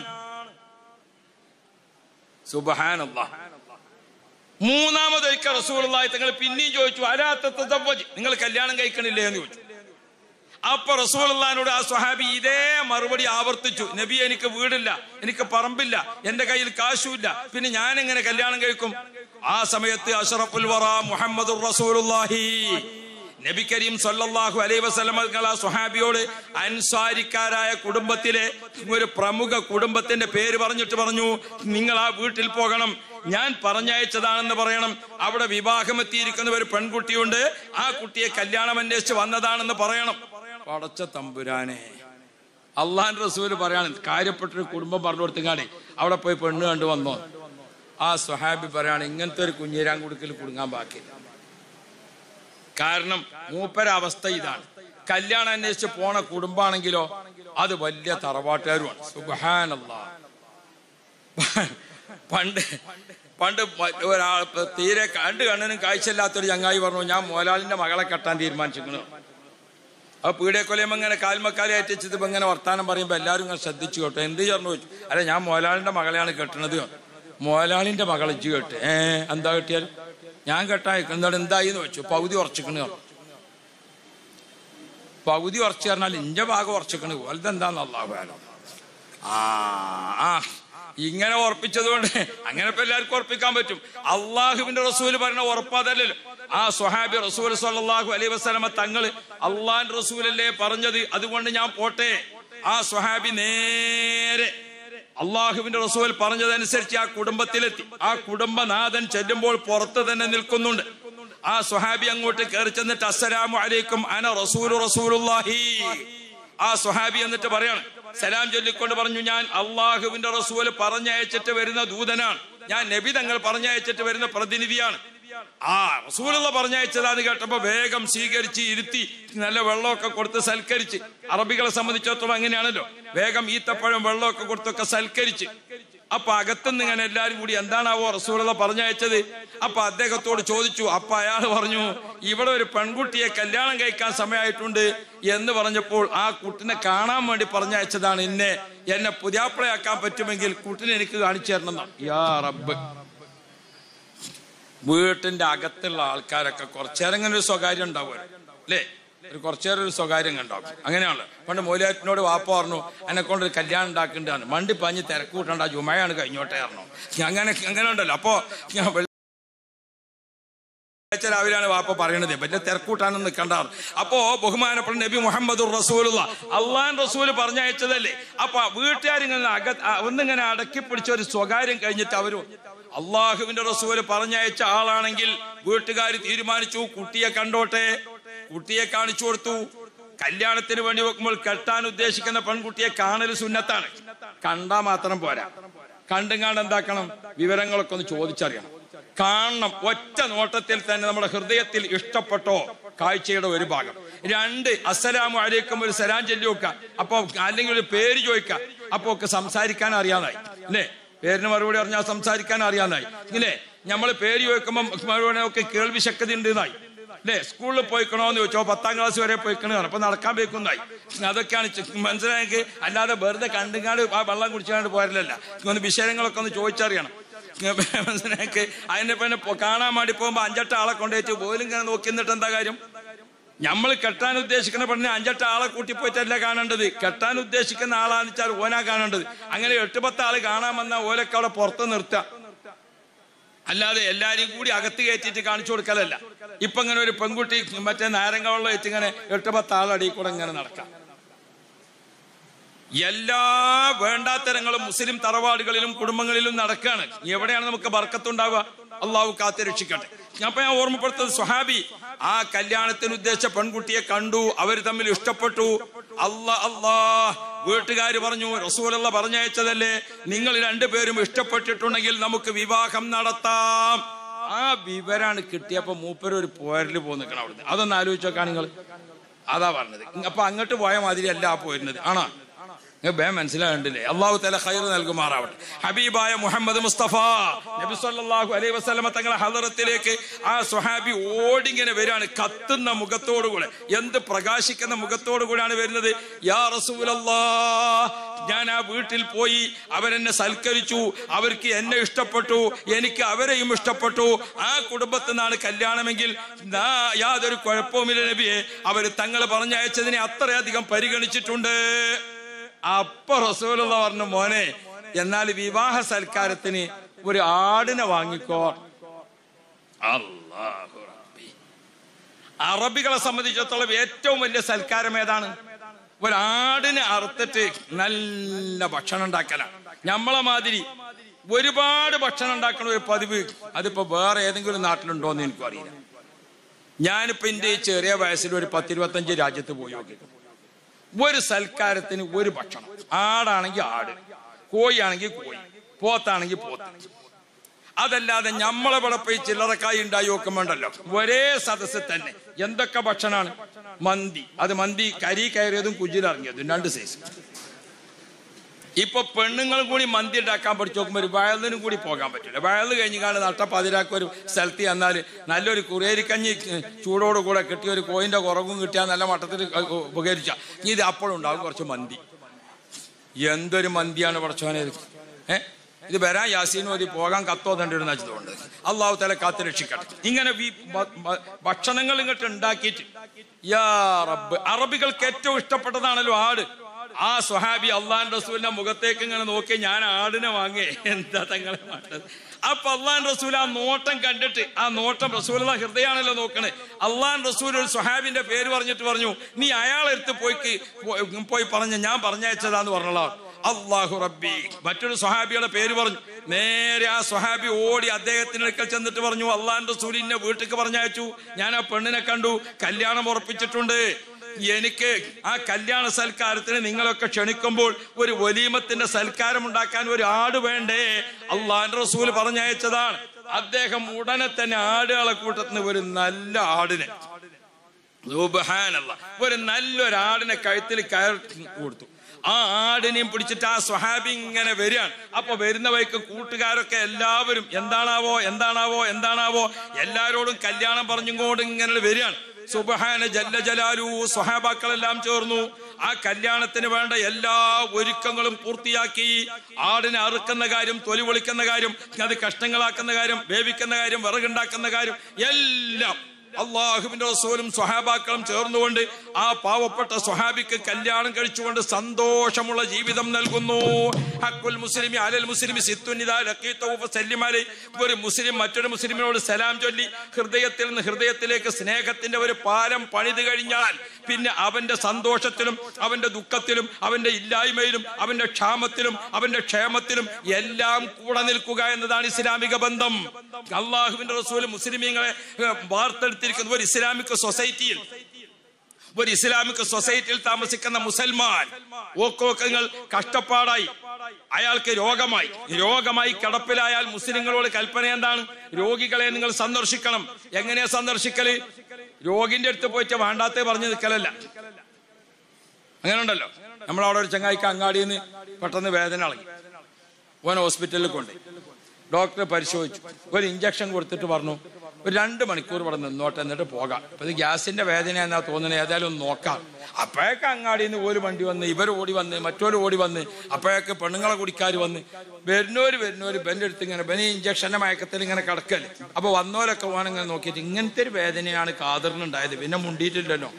സുബഹാനല്ല മൂന്നാമതൊരിക്കൽ റസൂലുള്ളാഹി തങ്ങൾ പിന്നെയും ചോദിച്ചു അരാത്ത നിങ്ങൾ കല്യാണം കഴിക്കണില്ലേ എന്ന് ചോദിച്ചു അപ്പൊ റസൂലുള്ളാഹിനോട് ആ സ്വഹാബി ഇതേ മറുപടി ആവർത്തിച്ചു നബി എനിക്ക് വീടില്ല എനിക്ക് പറമ്പില്ല എന്റെ കയ്യിൽ കാശുമില്ല പിന്നെ ഞാൻ എങ്ങനെ കല്യാണം കഴിക്കും ആ സമയത്ത് അഷറഫുൽ വറ മുഹമ്മദ് റസൂലുള്ളാഹി നബി കരീം സല്ലല്ലാഹു അലൈഹി വസല്ലം ആ സ്വഹാബിയോട് അൻസാരിക്കാരായ കുടുംബത്തിലെ ഒരു പ്രമുഖ കുടുംബത്തിന്റെ പേര് പറഞ്ഞിട്ട് പറഞ്ഞു നിങ്ങൾ ആ വീട്ടിൽ പോകണം ഞാൻ പറഞ്ഞയച്ചതാണെന്ന് പറയണം അവിടെ വിവാഹമെത്തിയിരിക്കുന്ന ഒരു പെൺകുട്ടിയുണ്ട് ആ കുട്ടിയെ കല്യാണം അന്വേഷിച്ച് വന്നതാണെന്ന് പറയണം പടച്ച തമ്പുരാനെ അള്ളാൻ റസൂല് പറയാണ് കാര്യപ്പെട്ടൊരു കുടുംബം പറഞ്ഞു കൊടുത്തങ്ങാടി അവിടെ പോയി പെണ്ണ് കണ്ടു വന്നോ ആ സ്വഹാബി പറയാണ് ഇങ്ങനത്തെ ഒരു കുഞ്ഞിരാൻ കുടുക്കൽ കുടുങ്ങാൻ ബാക്കിയില്ല കാരണം മൂപ്പര അവസ്ഥ ഇതാണ് കല്യാണം അന്വേഷിച്ച് പോണ കുടുംബാണെങ്കിലോ അത് വലിയ തറവാട്ടുകാരുമാണ് സുബാനല്ല പണ്ട് പണ്ട് ഒരാൾ തീരെ കണ്ട് കണ്ണിനും കാഴ്ചയില്ലാത്തൊരു ചങ്ങായി പറഞ്ഞു ഞാൻ മോലാലിന്റെ മകളെ കെട്ടാൻ തീരുമാനിച്ചിരിക്കുന്നു അപ്പൊ പീഡിയക്കൊലയും ഇങ്ങനെ കാൽമക്കാലെ അയറ്റിച്ചത് ഇപ്പൊ ഇങ്ങനെ വർത്താനം പറയുമ്പോ എല്ലാവരും ഇങ്ങനെ ശ്രദ്ധിച്ചു കേട്ടോ എന്ത് ചേർന്ന് ചോദിച്ചു അല്ല ഞാൻ മോലാലിന്റെ മകളെയാണ് കെട്ടണത് മോലാലിന്റെ മകളെ ഇജ്ജ് കേട്ട് ഏ എന്താ കെട്ടിയാൽ ഞാൻ കെട്ടായി എന്താണ് എന്തായി എന്ന് വെച്ചു പകുതി ഉറച്ചിക്കണ് പകുതി ഉറച്ചു പറഞ്ഞാൽ ഇന്റെ ഭാഗം ഉറച്ചിക്കണ് വലുതെന്താന്ന് അള്ളാഹു ആ ആ ഇങ്ങനെ ഉറപ്പിച്ചതുകൊണ്ട് അങ്ങനെ ഇപ്പൊ എല്ലാവർക്കും ഉറപ്പിക്കാൻ പറ്റും അള്ളാഹുവിന്റെ റസൂല് പറഞ്ഞ ഉറപ്പാതല്ലല്ലോ ആ സ്വഹാബി റസൂൽ സല്ലാഹു അലൈഹി വസ്ലമ തങ്ങള് അള്ളാഹിന്റെ റസൂലല്ലേ പറഞ്ഞത് അതുകൊണ്ട് ഞാൻ പോട്ടെ ആ സ്വഹാബി നേരെ അള്ളാഹുവിന്റെ റസൂൽ പറഞ്ഞതനുസരിച്ച് ആ കുടുംബത്തിലെത്തി ആ കുടുംബനാഥൻ ചെല്ലുമ്പോൾ പുറത്ത് തന്നെ നിൽക്കുന്നുണ്ട് ആ സ്വഹാബി അങ്ങോട്ട് കയറി ചെന്നിട്ട് അസ്സലാമു അലൈക്കും അന റസൂൽ റസൂലുല്ലാഹി ആ സ്വഹാബി എന്നിട്ട് പറയാണ് സലാം ചൊല്ലിക്കൊണ്ട് പറഞ്ഞു ഞാൻ അള്ളാഹുവിന്റെ റസൂല് പറഞ്ഞയച്ചിട്ട് വരുന്ന ദൂതനാണ് ഞാൻ നബി തങ്ങൾ പറഞ്ഞയച്ചിട്ട് വരുന്ന പ്രതിനിധിയാണ് ആ റസൂലുള്ള പറഞ്ഞയച്ചതാന്ന് കേട്ടപ്പോ വേഗം സ്വീകരിച്ച് ഇരുത്തി നല്ല വെള്ളമൊക്കെ കൊടുത്ത് സൽക്കരിച്ച് അറബികളെ സംബന്ധിച്ചിടത്തോളം അങ്ങനെയാണല്ലോ വേഗം ഈത്തപ്പഴം വെള്ളമൊക്കെ കൊടുത്തൊക്കെ സൽക്കരിച്ച് അപ്പൊ അകത്തുനിന്ന് ഇങ്ങനെ എല്ലാരും കൂടി എന്താണാവോ റസൂലുള്ള പറഞ്ഞയച്ചത് അപ്പൊ അദ്ദേഹത്തോട് ചോദിച്ചു അപ്പൊ അയാൾ പറഞ്ഞു ഇവിടെ ഒരു പെൺകുട്ടിയെ കല്യാണം കഴിക്കാൻ സമയമായിട്ടുണ്ട് എന്ന് പറഞ്ഞപ്പോൾ ആ കുട്ടിനെ കാണാൻ വേണ്ടി പറഞ്ഞയച്ചതാണ് എന്നെ എന്നെ പുതിയാപ്പിളയാക്കാൻ പറ്റുമെങ്കിൽ കുട്ടിനെ എനിക്ക് കാണിച്ചു തരണം എന്നാണ്. യാ റബ്ബ് വീട്ടിന്റെ അകത്തുള്ള ആൾക്കാരൊക്കെ കുറച്ചേരം ഇങ്ങനെ ഒരു സ്വകാര്യം ഉണ്ടാവുമല്ലോ അല്ലേ ഒരു കുറച്ചേരം ഒരു സ്വകാര്യം ഉണ്ടാവും അങ്ങനെയാണല്ലോ പണ്ട് മൂലാറ്റിനോട് വാപ്പ പറഞ്ഞു എന്നെ കൊണ്ട് ഒരു കല്യാണം ഉണ്ടാക്കേണ്ടതാണ് മണ്ടി പാഞ്ഞ് തിരക്ക് കൂട്ടണ്ട ജുമയാണ് കഴിഞ്ഞോട്ടെ പറഞ്ഞു അങ്ങനെ അങ്ങനെ ഉണ്ടല്ലോ അപ്പോ ഞാൻ വെള്ളിയാഴ്ച രാവിലെയാണ് വാപ്പ പറയണത് വലിയ തിരക്കൂട്ടാനും നിൽക്കണ്ട അപ്പോ ബഹുമാനപ്പെട്ട നബി മുഹമ്മദ് റസൂലുള്ള അള്ളാൻ റസൂല് പറഞ്ഞയച്ചതല്ലേ അപ്പൊ വീട്ടുകാരിങ്ങനെ അക ഒന്നിങ്ങനെ അടക്കി പിടിച്ച ഒരു സ്വകാര്യം കഴിഞ്ഞിട്ട് അവര് അള്ളാഹുവിന്റെ റസൂല് പറഞ്ഞയച്ച ആളാണെങ്കിൽ വീട്ടുകാർ തീരുമാനിച്ചു കുട്ടിയെ കണ്ടോട്ടെ കുട്ടിയെ കാണിച്ചു കൊടുത്തു കല്യാണത്തിന് വേണ്ടി വെക്കുമ്പോൾ കെട്ടാൻ ഉദ്ദേശിക്കുന്ന പെൺകുട്ടിയെ കാണൽ സുന്നത്താണ് കണ്ടാ മാത്രം പോരാ കണ്ടും കണ്ട് എന്താക്കണം വിവരങ്ങളൊക്കെ ഒന്ന് ചോദിച്ചറിയണം കാണണം ഒറ്റ നോട്ടത്തിൽ തന്നെ നമ്മുടെ ഹൃദയത്തിൽ ഇഷ്ടപ്പെട്ടോ കാഴ്ചയുടെ ഒരു ഭാഗം രണ്ട് അസ്സലാമു അലൈക്കും ഒരു സലാം ചൊല്ലി വെക്കുക അപ്പൊ അല്ലെങ്കിൽ ഒരു പേര് ചോദിക്കുക അപ്പൊ ഒക്കെ സംസാരിക്കാൻ അറിയാതായി അല്ലേ പേരിന് മറുപടി പറഞ്ഞാൽ സംസാരിക്കാൻ അറിയാതായി ഇല്ലേ നമ്മൾ പേര് ചോദിക്കുമ്പോൾ മറുപടി ഒക്കെ കേൾവി ശക്തി ഉണ്ട് എന്നായി അല്ലേ സ്കൂളിൽ പോയിക്കണോന്ന് ചോദിച്ചോ പത്താം ക്ലാസ് വരെ പോയിക്കണോ അപ്പൊ നടക്കാൻ പോയിക്കുന്നായി അതൊക്കെയാണ് ചി- മനസ്സിലായെങ്കിൽ അല്ലാതെ വെറുതെ കണ്ടുങ്ങാട് ആ വെള്ളം കുടിച്ചാണ്ട് പോരലല്ല ഒന്ന് വിഷയങ്ങളൊക്കെ ഒന്ന് ചോദിച്ചറിയണം മനസ്സിലാക്കി അതിനെ പിന്നെ പൊ- കാണാൻ വേണ്ടി പോകുമ്പോ അഞ്ചെട്ട് ആളെ കൊണ്ടുപോയിട്ട് പോലും ഇങ്ങനെ നോക്കി നിന്നിട്ട് എന്താ കാര്യം നമ്മൾ കെട്ടാൻ ഉദ്ദേശിക്കുന്ന പെണ്ണിനെ അഞ്ചെട്ട് ആളെ കൂട്ടി പോയിട്ടല്ല കാണേണ്ടത് കെട്ടാൻ ഉദ്ദേശിക്കുന്ന ആളാന്ന് വെച്ചാൽ ഓനാ കാണേണ്ടത് അങ്ങനെ എട്ട് പത്ത് ആള് കാണാൻ വന്ന ഓലൊക്കെ അവിടെ പുറത്ത് നിർത്തുക അല്ലാതെ എല്ലാരെയും കൂടി അകത്ത് കയറ്റിയിട്ട് കാണിച്ചു കൊടുക്കലല്ല ഇപ്പൊ ഇങ്ങനെ ഒരു പെൺകുട്ടി മറ്റേ നാരങ്ങ വെള്ളം വെച്ച് ഇങ്ങനെ എട്ട് പത്ത് ആളടി കൂടെ ഇങ്ങനെ നടക്കാം എല്ലാ വേണ്ടാത്തരങ്ങളും മുസ്ലിം തറവാടുകളിലും കുടുംബങ്ങളിലും നടക്കുകയാണ് എവിടെയാണ് നമുക്ക് ബർക്കത്തുണ്ടാവുക അള്ളാഹു കാത്തി രക്ഷിക്കട്ടെ അപ്പൊ ഞാൻ ഓർമ്മപ്പെടുത്തുന്നത് സുഹാബി ആ കല്യാണത്തിന് ഉദ്ദേശിച്ച പെൺകുട്ടിയെ കണ്ടു അവർ തമ്മിൽ ഇഷ്ടപ്പെട്ടു അല്ല അല്ലാ വീട്ടുകാർ പറഞ്ഞു റസൂലല്ല പറഞ്ഞയച്ചതല്ലേ നിങ്ങൾ രണ്ടുപേരും ഇഷ്ടപ്പെട്ടിട്ടുണ്ടെങ്കിൽ നമുക്ക് വിവാഹം നടത്താം ആ വിവരാണ് കിട്ടിയപ്പോ മൂപ്പര് ഒരു പോരല് പോ നിൽക്കണം അവിടുന്ന് അതൊന്ന് ആലോചിച്ച് നോക്കാം നിങ്ങൾ അതാ പറഞ്ഞത് അപ്പൊ അങ്ങോട്ട് പോയ മാതിരി അല്ല ആ പോരുന്നത് ആണോ നിങ്ങൾക്ക് ബേ മനസ്സിലാകണ്ടില്ലേ അള്ളാഹു തല ഖൈർ നൽകുമാറാവട്ടെ ഹബീബായ മുഹമ്മദ് മുസ്തഫ നബി സല്ലല്ലാഹു അലൈഹി വസല്ലമ തങ്ങളെ ഹദറത്തിലേക്ക് ആ സ്വഹാബി ഓടിങ്ങനെ വരികയാണ് കത്തുന്ന മുഖത്തോടുകൂടെ എന്ത് പ്രകാശിക്കുന്ന മുഖത്തോടുകൂടെയാണ് വരുന്നത് യാ റസൂലല്ലാ ഞാൻ ആ വീട്ടിൽ പോയി അവരെന്നെ സൽക്കരിച്ചു അവർക്ക് എന്നെ ഇഷ്ടപ്പെട്ടു എനിക്ക് അവരെയും ഇഷ്ടപ്പെട്ടു ആ കുടുംബത്തിൽ നിന്നാണ് കല്യാണമെങ്കിൽ നാ- യാതൊരു കുഴപ്പവുമില്ല നബിയെ അവർ തങ്ങൾ പറഞ്ഞയച്ചതിനെ അത്രയധികം പരിഗണിച്ചിട്ടുണ്ട് അപ്പൊ റസൂലുള്ള പറഞ്ഞു മോനെ എന്നാൽ വിവാഹ സൽക്കാരത്തിന് ഒരു ആടിനെ വാങ്ങിക്കോ അല്ലാഹു റബ്ബി. അറബികളെ സംബന്ധിച്ചിടത്തോളം ഏറ്റവും വലിയ സൽക്കാരം ഏതാണ് ഒരാടിനെ അറുത്തിട്ട് നല്ല ഭക്ഷണം ഉണ്ടാക്കലാണ് നമ്മളെ മാതിരി ഒരുപാട് ഭക്ഷണം ഉണ്ടാക്കണ ഒരു പതിവ് അതിപ്പോ വേറെ ഏതെങ്കിലും നാട്ടിലുണ്ടോ എന്ന് എനിക്കും അറിയില്ല ഞാനിപ്പോ എന്റെ ഈ ചെറിയ വയസ്സിൽ ഒരു പത്തിരുപത്തഞ്ച് രാജ്യത്ത് പോയി നോക്കി ഒരു സൽക്കാരത്തിന് ഒരു ഭക്ഷണം ആടാണെങ്കിൽ ആട് കോഴിയാണെങ്കിൽ കോഴി പോത്താണെങ്കിൽ പോത്ത് അതല്ലാതെ നമ്മളെ ഇവിടെ പോയി ചില്ലറക്കായി ഉണ്ടായി നോക്കുമ്പോണ്ടല്ലോ ഒരേ സദസ്സിൽ തന്നെ എന്തൊക്കെ ഭക്ഷണമാണ് മന്തി അത് മന്തി കരി കയറിയതും കുജിലിറങ്ങിയതും രണ്ട് സൈസ് ഇപ്പൊ പെണ്ണുങ്ങളും കൂടി മന്തി ഉണ്ടാക്കാൻ പഠിച്ചു നോക്കുമ്പോൾ ഒരു വയലിനും കൂടി പോകാൻ പറ്റില്ല വയലിന് കഴിഞ്ഞ് കാണുന്ന നട്ട പതിരാക്ക് ഒരു സ്ഥലത്ത് ചെന്നാൽ നല്ലൊരു കുറേരിക്കഞ്ഞി ചൂടോട് കൂടെ കിട്ടിയ ഒരു കോയിന്റെ കുറവും കിട്ടിയാൽ നല്ല മട്ടത്തിൽ ഉപകരിച്ച ഇത് അപ്പോഴും ഉണ്ടാവും കുറച്ച് മന്തി എന്തൊരു മന്തിയാണ് പഠിച്ചോനെ ഇത് ഏ ഇത് വരാൻ യാസീൻ ഓതി പോകാൻ കത്തോതണ്ടിരുന്ന വെച്ചതുകൊണ്ട് അള്ളാഹു തല കാത്ത് രക്ഷിക്കട്ടെ ഇങ്ങനെ വി- ഭ- ഭ- ഭക്ഷണങ്ങൾ ഇങ്ങോട്ട് ഉണ്ടാക്കിയിട്ട് യാ റബ്ബ് അറബികൾക്ക് ഏറ്റവും ഇഷ്ടപ്പെട്ടതാണല്ലോ ആട് ആ സ്വഹാബി അള്ളാൻ റസൂലിന്റെ മുഖത്തേക്ക് ഇങ്ങനെ നോക്കി ഞാൻ ആടിനെ വാങ്ങേ എന്താ തങ്ങളെ മാട്ടത് അപ്പൊ അള്ളാൻ റസൂൽ ആ നോട്ടം കണ്ടിട്ട് ആ നോട്ടം റസൂലുള്ള ഹൃദയമാണല്ലോ നോക്കണേ അള്ളാൻ റസൂൽ ഒരു സ്വഹാബിന്റെ പേര് പറഞ്ഞിട്ട് പറഞ്ഞു നീ അയാളെടുത്ത് പോയി പോയി പറഞ്ഞ ഞാൻ പറഞ്ഞയച്ചതാന്ന് പറഞ്ഞോളാം അള്ളാഹു റബ്ബി മറ്റൊരു സ്വഹാബിയുടെ പേര് പറഞ്ഞു നേരെ ആ സ്വഹാബി ഓടി അദ്ദേഹത്തിന്റെ അടുക്കൽ ചെന്നിട്ട് പറഞ്ഞു അള്ളാൻ റസൂൽ ഇന്നെ വീട്ടിലേക്ക് പറഞ്ഞയച്ചു ഞാൻ ആ പെണ്ണിനെ കണ്ടു കല്യാണം ഉറപ്പിച്ചിട്ടുണ്ട് എനിക്ക് ആ കല്യാണ സൽക്കാരത്തിന് നിങ്ങളൊക്കെ ക്ഷണിക്കുമ്പോൾ ഒരു വലീമത്തിന്റെ സൽക്കാരം ഉണ്ടാക്കാൻ ഒരു ആട് വേണ്ടേ അള്ളാൻ റസൂൽ പറഞ്ഞയച്ചതാണ് അദ്ദേഹം ഉടനെ തന്നെ ആടുകളെ കൂട്ടത്തിന് ഒരു നല്ല ആടിനെ സുബ്ഹാനല്ലാ. ഒരു നല്ലൊരാടിനെ കഴുത്തിൽ കയർ കൊടുത്തു ആ ആടിനെയും പിടിച്ചിട്ട് ആ സ്വഹാബി ഇങ്ങനെ വരികയാണ് അപ്പൊ വരുന്ന വഴിക്ക് കൂട്ടുകാരൊക്കെ എല്ലാവരും എന്താണാവോ എന്താണാവോ എന്താണാവോ എല്ലാരോടും കല്യാണം പറഞ്ഞുകൊണ്ട് ഇങ്ങനെ വരികയാണ് സുബഹാന ജല്ല ജലാലു സ്വഹാബാക്കളെല്ലാം ചേർന്നു ആ കല്യാണത്തിന് വേണ്ട എല്ലാ ഒരുക്കങ്ങളും പൂർത്തിയാക്കി ആടിനെ അറുക്കുന്ന കാര്യം തൊലി പൊളിക്കുന്ന കാര്യം അത് കഷ്ണങ്ങളാക്കുന്ന കാര്യം വേവിക്കുന്ന കാര്യം വിറകുണ്ടാക്കുന്ന കാര്യം എല്ലാം അള്ളാഹുവിന്റെ റസൂലും സ്വഹാബാക്കളും ചേർന്നുകൊണ്ട് ആ പാവപ്പെട്ട സ്വഹാബിക്ക് കല്യാണം കഴിച്ചുകൊണ്ട് സന്തോഷമുള്ള ജീവിതം നൽകുന്നു ഹക്കുൽ മുസ്ലിമി അലൽ മുസ്ലിമി സിത്തുനിദാ ലഖീതഹു ഫസല്ലിം അലൈഹി. ഒരു മുസ്ലിം മറ്റൊരു മുസ്ലിമിനോട് സലാം ചൊല്ലി ഹൃദയത്തിൽ നിന്ന് ഹൃദയത്തിലേക്ക് സ്നേഹത്തിന്റെ ഒരു പാലം പണിത് കഴിഞ്ഞാൽ പിന്നെ അവന്റെ സന്തോഷത്തിലും അവന്റെ ദുഃഖത്തിലും അവന്റെ ഇല്ലായ്മയിലും അവന്റെ ക്ഷാമത്തിലും അവന്റെ ക്ഷേമത്തിലും എല്ലാം കൂടെ നിൽക്കുക എന്നതാണ് ഇസ്ലാമിക ബന്ധം അള്ളാഹുവിന്റെ റസൂൽ മുസ്ലിമീങ്ങളെ ഏഹ്, വാർത്തെടുത്തിരിക്കുന്ന ഒരു ഇസ്ലാമിക് സൊസൈറ്റിയിൽ ഒരു ഇസ്ലാമിക് സൊസൈറ്റിയിൽ താമസിക്കുന്ന മുസൽമാൻ ഓക്കോക്കങ്ങൾ കഷ്ടപ്പാടായി അയാൾക്ക് രോഗമായി രോഗമായി കിടപ്പിലായാൽ മുസ്ലിങ്ങളോട് കൽപ്പന എന്താണ് രോഗികളെ നിങ്ങൾ സന്ദർശിക്കണം എങ്ങനെയാ സന്ദർശിക്കല് രോഗിന്റെ അടുത്ത് പോയിട്ട് വേണ്ടാത്തേ പറഞ്ഞു നിൽക്കലല്ല അങ്ങനെ ഉണ്ടല്ലോ നമ്മളവിടെ ഒരു ചങ്ങായിക്ക് അങ്ങാടിയിൽ നിന്ന് പെട്ടെന്ന് വേദന ഇളകി ഓൻ ഹോസ്പിറ്റലിൽ കൊണ്ട് ഡോക്ടർ പരിശോധിച്ചു ഒരു ഇഞ്ചക്ഷൻ കൊടുത്തിട്ട് പറഞ്ഞു ഒരു രണ്ട് മണിക്കൂർ ഇവിടെ നിന്നോട്ടെ എന്നിട്ട് പോകാം അപ്പൊ ഇത് ഗ്യാസിന്റെ വേദന എന്നാ തോന്നുന്നത് ഏതായാലും ഒന്ന് നോക്കാം അപ്പോഴേക്ക് അങ്ങാടിയിൽ നിന്ന് ഒരു വണ്ടി വന്ന് ഇവർ ഓടി വന്ന് മറ്റൊരു ഓടി വന്ന് അപ്പോഴേക്ക് പെണ്ണുങ്ങളെ കുടിക്കാർ വന്ന് വരുന്നോര് വരുന്നോര് ബെന്റെ അടുത്ത് ഇങ്ങനെ ബനി ഇഞ്ചക്ഷന്റെ മയക്കത്തിൽ ഇങ്ങനെ കിടക്കല്ലേ അപ്പൊ വന്നോരൊക്കെ പോകാനിങ്ങനെ നോക്കിയിട്ട് ഇങ്ങനത്തെ ഒരു വേദനയാണ് കാതറിനുണ്ടായത് പിന്നെ മുണ്ടിയിട്ടില്ലല്ലോ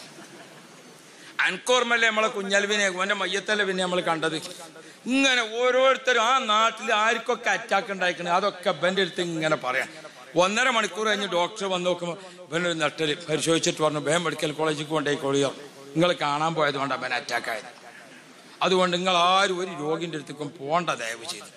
അൻകോർമല്ലേ നമ്മളെ കുഞ്ഞൽവിനെ ഓന്റെ മയ്യത്തല്ലേ പിന്നെ നമ്മൾ കണ്ടത് ഇങ്ങനെ ഓരോരുത്തരും ആ നാട്ടിൽ ആർക്കൊക്കെ അറ്റാക്ക് ഉണ്ടായിക്കണേ അതൊക്കെ ബന്റെ അടുത്ത് ഇങ്ങനെ പറയാം ഒന്നര മണിക്കൂർ കഴിഞ്ഞ് ഡോക്ടർ വന്ന് നോക്കുമ്പോൾ ഇവനൊരു നട്ടല് പരിശോധിച്ചിട്ട് പറഞ്ഞു ബേം മെഡിക്കൽ കോളേജിൽ കൊണ്ടുപോയി കൊള്ളിയോ നിങ്ങൾ കാണാൻ പോയത് കൊണ്ട് അവൻ അറ്റാക്ക് ആയത് അതുകൊണ്ട് നിങ്ങൾ ആരും ഒരു രോഗിന്റെ അടുത്തേക്കും പോണ്ട ദയവ് ചെയ്തിട്ട്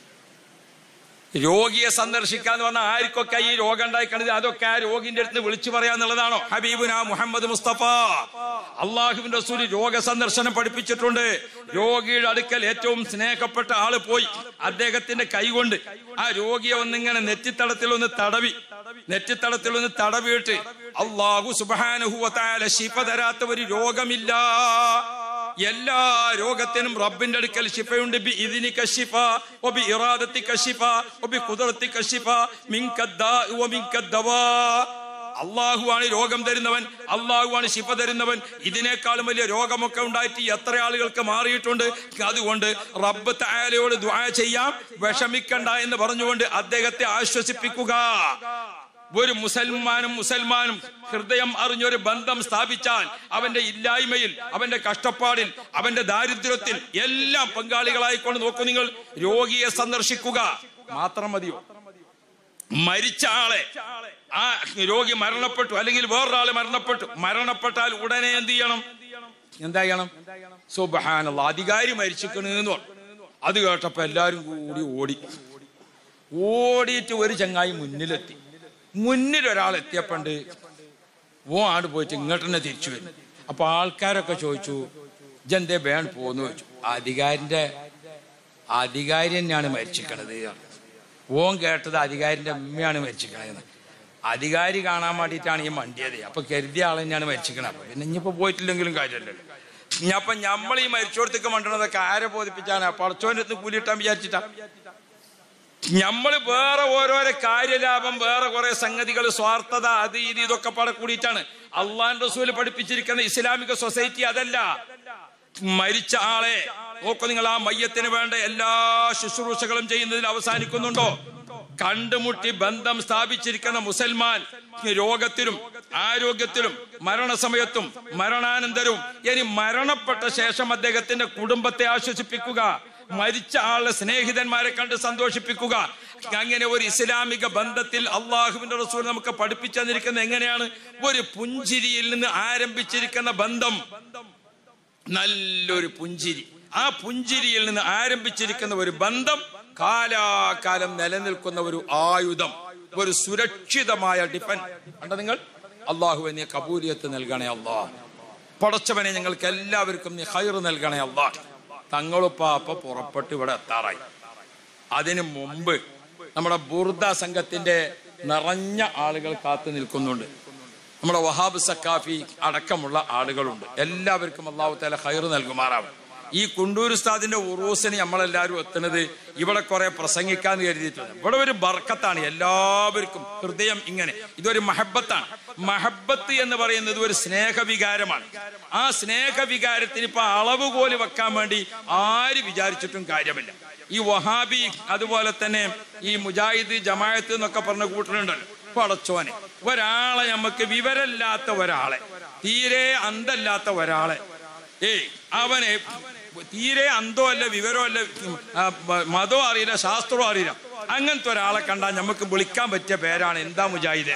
രോഗിയെ സന്ദർശിക്കാന്ന് പറഞ്ഞാൽ ആർക്കൊക്കെ ഈ രോഗം ഉണ്ടായിക്കണത് അതൊക്കെ ആ രോഗിന്റെ അടുത്ത് വിളിച്ചു പറയാന്നുള്ളതാണോ ഹബീബുന മുഹമ്മദ് മുസ്തഫ അള്ളാഹുവിന്റെ റസൂൽ രോഗ സന്ദർശനം പഠിപ്പിച്ചിട്ടുണ്ട് രോഗിയുടെ അടുക്കൽ ഏറ്റവും സ്നേഹപ്പെട്ട ആള് പോയി അദ്ദേഹത്തിന്റെ കൈകൊണ്ട് ആ രോഗിയെ ഒന്നിങ്ങനെ നെറ്റിത്തടത്തിൽ ഒന്ന് തടവി നെറ്റിത്തടത്തിൽ ഒന്ന് തടവിയിട്ട് അള്ളാഹു സുബാനുഹുവത്തായ ശിഫ തരാത്ത ഒരു രോഗമില്ല എല്ലാ രോഗത്തിനും റബ്ബിന്റെ അടുക്കൽ ശിഫയുണ്ട് ബി ഇതിനി കശിഫ ഒബി ഇറാദത്തി കശിഫ ഒബി കുതിർത്തി കശിഫ മിങ്കദ്ദാ വ മിങ്കദ്ദവാ അള്ളാഹുവാണ് രോഗം തരുന്നവൻ അള്ളാഹുവാണ് ശിഫ തരുന്നവൻ ഇതിനേക്കാളും വലിയ രോഗമൊക്കെ ഉണ്ടായിട്ട് എത്ര ആളുകൾക്ക് മാറിയിട്ടുണ്ട് അതുകൊണ്ട് റബ്ബ് തായാലയോട് ദ്വാ ചെയ്യാം വിഷമിക്കണ്ട എന്ന് പറഞ്ഞുകൊണ്ട് അദ്ദേഹത്തെ ആശ്വസിപ്പിക്കുക ഒരു മുസൽമാനും മുസൽമാനും ഹൃദയം അറിഞ്ഞൊരു ബന്ധം സ്ഥാപിച്ചാൽ അവന്റെ ഇല്ലായ്മയിൽ അവന്റെ കഷ്ടപ്പാടിൽ അവന്റെ ദാരിദ്ര്യത്തിൽ എല്ലാം പങ്കാളികളായിക്കൊണ്ട് നോക്കൂ നിങ്ങൾ രോഗിയെ സന്ദർശിക്കുക മാത്രം മതിയോ മരിച്ച ആളെ ആ രോഗി മരണപ്പെട്ടു അല്ലെങ്കിൽ വേറൊരാള് മരണപ്പെട്ടു മരണപ്പെട്ടാൽ ഉടനെ എന്ത് ചെയ്യണം എന്താ ചെയ്യണം സുബഹാനുള്ള അധികാരി മരിച്ചിക്കണെന്ന് പറഞ്ഞു അത് കേട്ടപ്പോ എല്ലാരും കൂടി ഓടി ഓടിയിട്ട് ഒരു ചങ്ങായി മുന്നിലെത്തി മുന്നിൽ ഒരാൾ എത്തിയപ്പണ്ട് ഓ ആട് പോയിട്ട് ഇങ്ങോട്ട് തന്നെ തിരിച്ചു വരും അപ്പൊ ആൾക്കാരൊക്കെ ചോദിച്ചു ഇജെന്തേ വേൺ പോന്ന് ചോദിച്ചു അധികാരിന്റെ അധികാരി തന്നെയാണ് മരിച്ചിക്കണത് ഓൻ കേട്ടത് അധികാരിന്റെ അമ്മയാണ് മരിച്ചിക്കണത് അധികാരി കാണാൻ വേണ്ടിയിട്ടാണ് ഈ മണ്ടിയത് അപ്പൊ കരുതിയ ആൾ തന്നെയാണ് മരിച്ചിക്കണത് അപ്പൊ പിന്നെ ഇനിയിപ്പോ പോയിട്ടില്ലെങ്കിലും കാര്യമല്ലല്ലോ ഇനി അപ്പൊ നമ്മൾ ഈ മരിച്ചോടത്തേക്ക് മണ്ടണതൊക്കെ ആരെ ബോധിപ്പിച്ചാണ് പടച്ചോന്റെ അടുത്ത് കൂലിയിട്ടാൻ വിചാരിച്ചിട്ടാ നമ്മൾ വേറെ ഓരോരോ കാര്യലാഭം വേറെ കുറെ സംഗതികൾ സ്വാർത്ഥത അത് ഇത് ഇതൊക്കെ പാടെ കൂടിയിട്ടാണ് അള്ളാൻ റസൂല് പഠിപ്പിച്ചിരിക്കുന്ന ഇസ്ലാമിക സൊസൈറ്റി അതല്ല മരിച്ച ആളെ നോക്കൂ നിങ്ങൾ ആ മയ്യത്തിന് വേണ്ട എല്ലാ ശുശ്രൂഷകളും ചെയ്യുന്നതിൽ അവസാനിക്കുന്നുണ്ടോ കണ്ടുമുട്ടി ബന്ധം സ്ഥാപിച്ചിരിക്കുന്ന മുസൽമാൻ രോഗത്തിലും ആരോഗ്യത്തിലും മരണസമയത്തും മരണാനന്തരവും ഇനി മരണപ്പെട്ട ശേഷം അദ്ദേഹത്തിന്റെ കുടുംബത്തെ ആശ്വസിപ്പിക്കുക മരിച്ച ആളുടെ സ്നേഹിതന്മാരെ കണ്ട് സന്തോഷിപ്പിക്കുക അങ്ങനെ ഒരു ഇസ്ലാമിക ബന്ധത്തിൽ അള്ളാഹുവിന്റെ റസൂൽ നമുക്ക് പഠിപ്പിച്ചു തന്നിരിക്കുന്നത് എങ്ങനെയാണ് ഒരു പുഞ്ചിരിയിൽ നിന്ന് ആരംഭിച്ചിരിക്കുന്ന ബന്ധം നല്ലൊരു പുഞ്ചിരി ആ പുഞ്ചിരിയിൽ നിന്ന് ആരംഭിച്ചിരിക്കുന്ന ഒരു ബന്ധം കാലാകാലം നിലനിൽക്കുന്ന ഒരു ആയുധം ഒരു സുരക്ഷിതമായ ഡിഫൻ കണ്ട നിങ്ങൾ അള്ളാഹു നീ കബൂലിയത്ത് നൽകണേ അള്ളാഹ് പടച്ചവനെ ഞങ്ങൾക്ക് എല്ലാവർക്കും നീ ഹൈർ നൽകണേ അള്ളാഹ് തങ്ങളുപ്പാപ്പ പുറപ്പെട്ട് ഇവിടെ എത്താറായി അതിനു മുമ്പ് നമ്മുടെ ബുർദ സംഘത്തിന്റെ നിറഞ്ഞ ആളുകൾ കാത്തു നിൽക്കുന്നുണ്ട് നമ്മുടെ വഹാബ് സക്കാഫി അടക്കമുള്ള ആളുകളുണ്ട് എല്ലാവർക്കും അള്ളാഹു താല ഹൈർ നൽകുമാറാവും ഈ കുണ്ടൂർ ഉസ്താദിന്റെ ഉറൂസിന് നമ്മളെല്ലാവരും എത്തുന്നത് ഇവിടെ കുറെ പ്രസംഗിക്കാന്ന് കരുതിയിട്ടുണ്ട് ഇവിടെ ഒരു ബർക്കത്താണ് എല്ലാവർക്കും ഹൃദയം ഇങ്ങനെ ഇതൊരു മഹബത്താണ് മഹബത്ത് എന്ന് പറയുന്നത് ഒരു സ്നേഹവികാരമാണ് ആ സ്നേഹവികാരത്തിന് ഇപ്പൊ അളവുകോല് വെക്കാൻ വേണ്ടി ആര് വിചാരിച്ചിട്ടും കാര്യമില്ല ഈ വഹാബി അതുപോലെ തന്നെ ഈ മുജാഹിദ് ജമായത്ത് എന്നൊക്കെ പറഞ്ഞ കൂട്ടരുണ്ടല്ലോ പടച്ചോനെ ഒരാളെ നമുക്ക് വിവരമില്ലാത്ത ഒരാളെ തീരെ അന്തല്ലാത്ത ഒരാളെ ഏയ് അവനെ തീരെ അന്തോ അല്ല വിവരോ അല്ല ആ, മ- മതവും അറിയില്ല ശാസ്ത്രവും അറിയില്ല അങ്ങനത്തെ ഒരാളെ കണ്ടാൽ നമുക്ക് വിളിക്കാൻ പറ്റിയ പേരാണ് എന്താ മുജാഹിദ്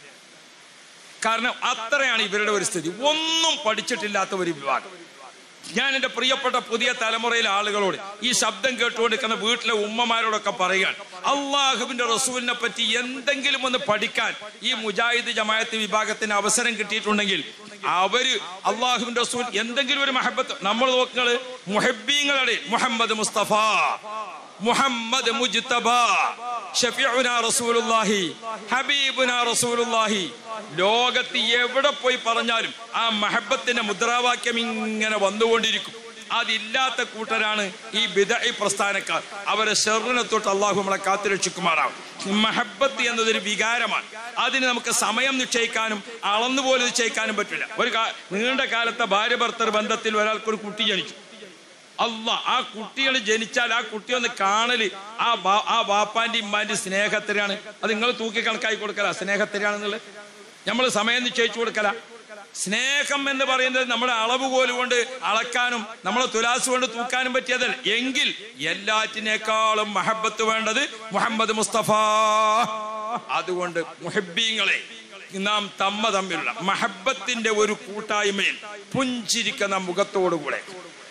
കാരണം അത്രയാണ് ഇവരുടെ ഒരു സ്ഥിതി ഒന്നും പഠിച്ചിട്ടില്ലാത്ത ഒരു വിഭാഗം ഞാൻ എൻ്റെ പ്രിയപ്പെട്ട പുതിയ തലമുറയിലെ ആളുകളോട് ഈ ശബ്ദം കേട്ടുകൊണ്ടിരിക്കുന്ന വീട്ടിലെ ഉമ്മമാരോടൊക്കെ പറയുകയാണ് അള്ളാഹുവിന്റെ റസൂലിനെ പറ്റി എന്തെങ്കിലും ഒന്ന് പഠിക്കാൻ ഈ മുജാഹിദ് ജമായത്ത് വിഭാഗത്തിന് അവസരം കിട്ടിയിട്ടുണ്ടെങ്കിൽ അവര് അള്ളാഹുവിന്റെ റസൂൽ എന്തെങ്കിലും ഒരു മഹബത്ത് നമ്മൾ നോക്കുന്നത് മുഹബീങ്ങളുടെ മുഹമ്മദ് മുസ്തഫ മുഹമ്മദ് മുജ്തബ ഷഫീഉന റസൂലുള്ളാഹി ഹബീബുന റസൂലുള്ളാഹി ലോകത്ത് എവിടെ പോയി പറഞ്ഞാലും ആ മഹബത്തിന്റെ മുദ്രാവാക്യം ഇങ്ങനെ വന്നുകൊണ്ടിരിക്കും അതില്ലാത്ത കൂട്ടരാണ് ഈ ബിദഈ പ്രസ്ഥാനക്കാർ അവരെ ഷെറിനെ തൊട്ട് അള്ളാഹു നമ്മളെ കാത്തുരക്ഷിക്കുമാറാവും മഹബത്ത് എന്നതൊരു വികാരമാണ് അതിന് നമുക്ക് സമയം നിശ്ചയിക്കാനും അളന്നുപോലെ നിശ്ചയിക്കാനും പറ്റില്ല ഒരു കാ- നീണ്ട കാലത്തെ ഭാര്യ ഭർത്തർ ബന്ധത്തിൽ ഒരാൾക്കൊരു കുട്ടി ജനിച്ചു അല്ല ആ കുട്ടികൾ ജനിച്ചാൽ ആ കുട്ടി ഒന്ന് കാണല് ആ ബാ- ആ ബാപ്പാന്റെ ഇമ്മാന്റെ സ്നേഹത്തിനാണ് അത് നിങ്ങൾ തൂക്കി കണക്കായി കൊടുക്കല സ്നേഹത്തിനാണെന്നുള്ളത് നമ്മൾ സമയം നിശ്ചയിച്ചു കൊടുക്കല സ്നേഹം എന്ന് പറയുന്നത് നമ്മുടെ അളവുകോല് കൊണ്ട് അളക്കാനും നമ്മളെ തുലാസ് കൊണ്ട് തൂക്കാനും പറ്റിയതല്ല എങ്കിൽ എല്ലാറ്റിനേക്കാളും മഹബത്ത് വേണ്ടത് മുഹമ്മദ് മുസ്തഫ അതുകൊണ്ട് മുഹബീങ്ങളെ നാം തമ്മ തമ്മിലുള്ള മഹബത്തിന്റെ ഒരു കൂട്ടായ്മയിൽ പുഞ്ചിരിക്കുന്ന മുഖത്തോടുകൂടെ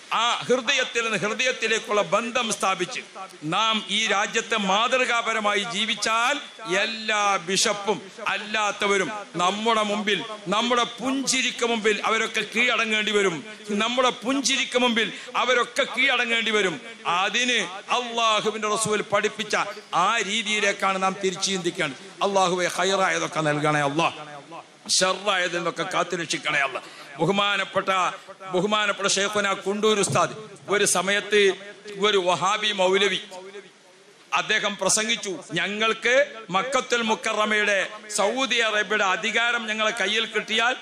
ആ ഹൃദയത്തിൽ നിന്ന് ഹൃദയത്തിലേക്കുള്ള ബന്ധം സ്ഥാപിച്ച് നാം ഈ രാജ്യത്തെ മാതൃകാപരമായി ജീവിച്ചാൽ എല്ലാ ബിഷപ്പും അല്ലാത്തവരും നമ്മുടെ മുമ്പിൽ നമ്മുടെ പുഞ്ചിരിക്ക് മുമ്പിൽ അവരൊക്കെ കീഴടങ്ങേണ്ടി വരും നമ്മുടെ പുഞ്ചിരിക്ക് മുമ്പിൽ അവരൊക്കെ കീഴടങ്ങേണ്ടി വരും അതിന് അള്ളാഹുവിന്റെ റസൂൽ പഠിപ്പിച്ച ആ രീതിയിലേക്കാണ് നാം തിരിച്ചു ചിന്തിക്കേണ്ടത് അള്ളാഹുവെ ഹൈറായതൊക്കെ നൽകണേ അള്ളാഹ് ഷറായതിൽ നിന്നൊക്കെ കാത്തുരക്ഷിക്കണേ അല്ല ബഹുമാനപ്പെട്ട ബഹുമാനപ്പെട്ട ഷേഖുന കുണ്ടൂർ ഉസ്താദ് ഒരു സമയത്ത് ഒരു വഹാബി മൗലവി അദ്ദേഹം പ്രസംഗിച്ചു ഞങ്ങൾക്ക് മക്കത്തുൽ മുക്കറമയുടെ സൗദി അറേബ്യയുടെ അധികാരം ഞങ്ങളെ കയ്യിൽ കിട്ടിയാൽ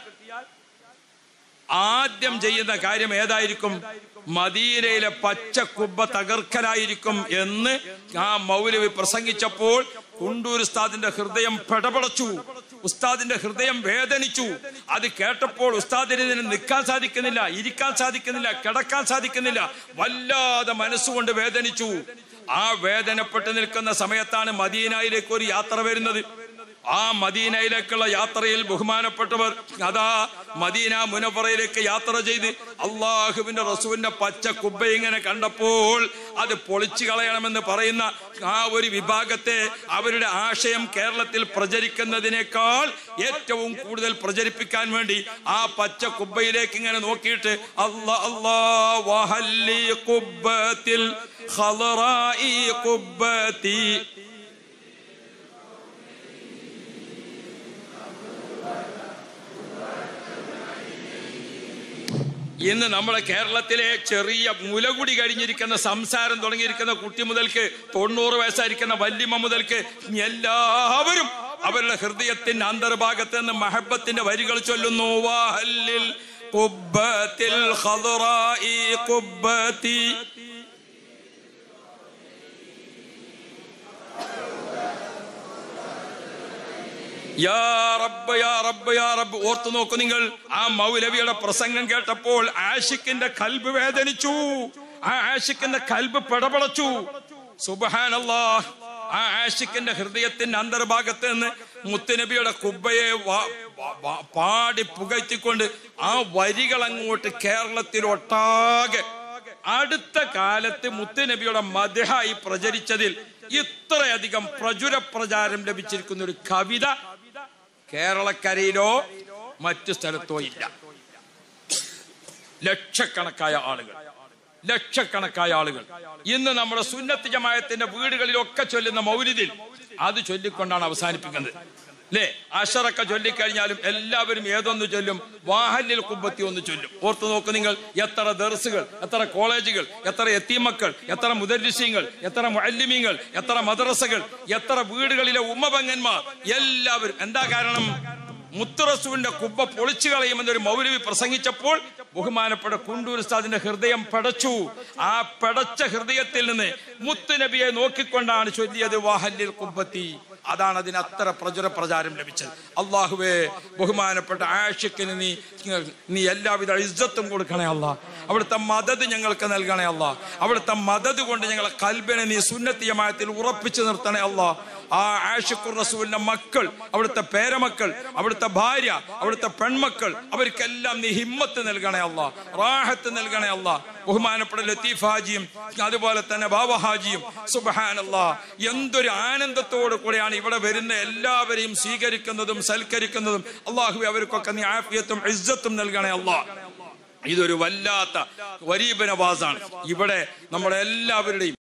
ആദ്യം ചെയ്യുന്ന കാര്യം ഏതായിരിക്കും മദീനയിലെ പച്ച കുബ്ബ തകർക്കലായിരിക്കും എന്ന് ആ മൗലവി പ്രസംഗിച്ചപ്പോൾ കുണ്ടൂർ ഉസ്താദിന്റെ ഹൃദയം പെടപടച്ചു ഉസ്താദിന്റെ ഹൃദയം വേദനിച്ചു അത് കേട്ടപ്പോൾ ഉസ്താദിന് ഇതിന് നിൽക്കാൻ സാധിക്കുന്നില്ല ഇരിക്കാൻ സാധിക്കുന്നില്ല കിടക്കാൻ സാധിക്കുന്നില്ല വല്ലാതെ മനസ്സുകൊണ്ട് വേദനിച്ചു ആ വേദനപ്പെട്ട് നിൽക്കുന്ന സമയത്താണ് മദീനയിലേക്ക് ഒരു യാത്ര വരുന്നത് ആ മദീനയിലേക്കുള്ള യാത്രയിൽ ബഹുമാനപ്പെട്ടവർ അതാ മദീന മുനപ്പറയിലേക്ക് യാത്ര ചെയ്ത് അള്ളാഹുവിന്റെ റസൂവിന്റെ പച്ച കുബ്ബ ഇങ്ങനെ കണ്ടപ്പോൾ അത് പൊളിച്ചു കളയണമെന്ന് പറയുന്ന ആ ഒരു വിഭാഗത്തെ അവരുടെ ആശയം കേരളത്തിൽ പ്രചരിക്കുന്നതിനേക്കാൾ ഏറ്റവും കൂടുതൽ പ്രചരിപ്പിക്കാൻ വേണ്ടി ആ പച്ച കുബ്ബയിലേക്ക് ഇങ്ങനെ നോക്കിയിട്ട് അല്ലാ അല്ലാ വഹല്ലി കുബ്ബത്തിൽ ഖളറായി കുബ്ബത്തി ഇന്ന് നമ്മുടെ കേരളത്തിലെ ചെറിയ മുലകുടി കഴിഞ്ഞിരിക്കുന്ന സംസാരം തുടങ്ങിയിരിക്കുന്ന കുട്ടി മുതൽക്ക് തൊണ്ണൂറ് വയസ്സായിരിക്കുന്ന വല്യമ്മ മുതൽക്ക് എല്ലാവരും അവരുടെ ഹൃദയത്തിന്റെ അന്തർഭാഗത്ത് നിന്ന് മഹബത്തിന്റെ വരികൾ ചൊല്ലുന്നു വാഹല്ലിൽ കുബ്ബത്തിൽ ഖദറായി കുബ്ബത്തി യാ റബ്ബ് യാ റബ്ബ് യാ റബ്ബ് ഓർത്തു നോക്കൂ നിങ്ങൾ ആ മൗലവിയുടെ പ്രസംഗം കേട്ടപ്പോൾ ആഷിക്കിന്റെ കൽബ് വേദനിച്ചു ആ ആഷിക്കിന്റെ കൽബ് പിടപടച്ചു സുബഹാനല്ലാ ആ ആഷിക്കിന്റെ ഹൃദയത്തിന്റെ അന്തർഭാഗത്ത് നിന്ന് മുത്തുനബിയുടെ കുബ്ബയെ വാ- വാ- വാ- പാടി പുകഴ്ത്തിക്കൊണ്ട് ആ വരികൾ അങ്ങോട്ട് കേരളത്തിലൊട്ടാകെ അടുത്ത കാലത്ത് മുത്തുനബിയുടെ മദഹായി പ്രചരിച്ചതിൽ ഇത്രയധികം പ്രചുര പ്രചാരം ലഭിച്ചിരിക്കുന്ന ഒരു കവിത കേരളക്കരയിലോ മറ്റു സ്ഥലത്തോ ഇല്ല ലക്ഷക്കണക്കായ ആളുകൾ ലക്ഷക്കണക്കായ ആളുകൾ ഇന്ന് നമ്മുടെ സുന്നത്ത് ജമായത്തിന്റെ വീടുകളിലൊക്കെ ചൊല്ലുന്ന മൗലിദിൽ അത് ചൊല്ലിക്കൊണ്ടാണ് അവസാനിപ്പിക്കുന്നത് അല്ലേ അഷറൊക്കെ ചൊല്ലിക്കഴിഞ്ഞാലും എല്ലാവരും ഏതൊന്ന് ചൊല്ലും വാഹല്യൽ കുമ്പത്തി ഒന്ന് ചൊല്ലും ഓർത്തു നോക്ക് നിങ്ങൾ എത്ര ദർസുകൾ എത്ര കോളേജുകൾ എത്ര എത്തിമക്കൾ എത്ര മുദരിസ്യങ്ങൾ എത്ര മുഅല്ലിമീങ്ങൾ എത്ര മദ്രസകൾ എത്ര വീടുകളിലെ ഉമ്മപങ്ങന്മാർ എല്ലാവരും എന്താ കാരണം മുത്തുറസുവിന്റെ കുബ്ബ പൊളിച്ചു കളയുമെന്നൊരു മൗലവി പ്രസംഗിച്ചപ്പോൾ ബഹുമാനപ്പെട്ട കുണ്ടൂർ ഉസ്താദിന്റെ ഹൃദയം പടച്ചു ആ പടച്ച ഹൃദയത്തിൽ നിന്ന് മുത്തുനബിയെ നോക്കിക്കൊണ്ടാണ് ചൊല്ലിയത് വാഹല്ലിൽ കുബ്ബത്തി അതാണ് അതിന് അത്ര പ്രചുര പ്രചാരം ലഭിച്ചത് അള്ളാഹുവേ ബഹുമാനപ്പെട്ട ആഷിക്കിന് നീ നീ എല്ലാവിധ ഇജ്ജത്തും കൊടുക്കണേ അല്ല അവിടുത്തെ മദത് ഞങ്ങൾക്ക് നൽകണേ അല്ല അവിടുത്തെ മദത് കൊണ്ട് ഞങ്ങളെ കൽബനെ നീ സുന്നത്തിയമായത്തിൽ ഉറപ്പിച്ചു നിർത്തണേ അല്ല ആ ആഷിഖുർ റസൂലിന്റെ മക്കൾ അവിടുത്തെ പേരമക്കൾ അവിടുത്തെ ഭാര്യ അവിടുത്തെ പെൺമക്കൾ അവർക്കെല്ലാം നീ ഹിമ്മത്ത് നൽകണേ അല്ല റാഹത്ത് നൽകണേ അല്ല ബഹുമാനപ്പെട്ട ലത്തീഫ് ഹാജിയും അതുപോലെ തന്നെ ബാബ ഹാജിയും സുബഹാനല്ല എന്തൊരു ആനന്ദത്തോടു കൂടെയാണ് ഇവിടെ വരുന്ന എല്ലാവരെയും സ്വീകരിക്കുന്നതും സൽക്കരിക്കുന്നതും അള്ളാഹു അവർക്കൊക്കെ നീ ആഫിയത്തും ഇജ്ജത്തും നൽകണേ അല്ലാ ഇതൊരു വല്ലാത്ത വരീബനവാസാണ് ഇവിടെ നമ്മുടെ എല്ലാവരുടെയും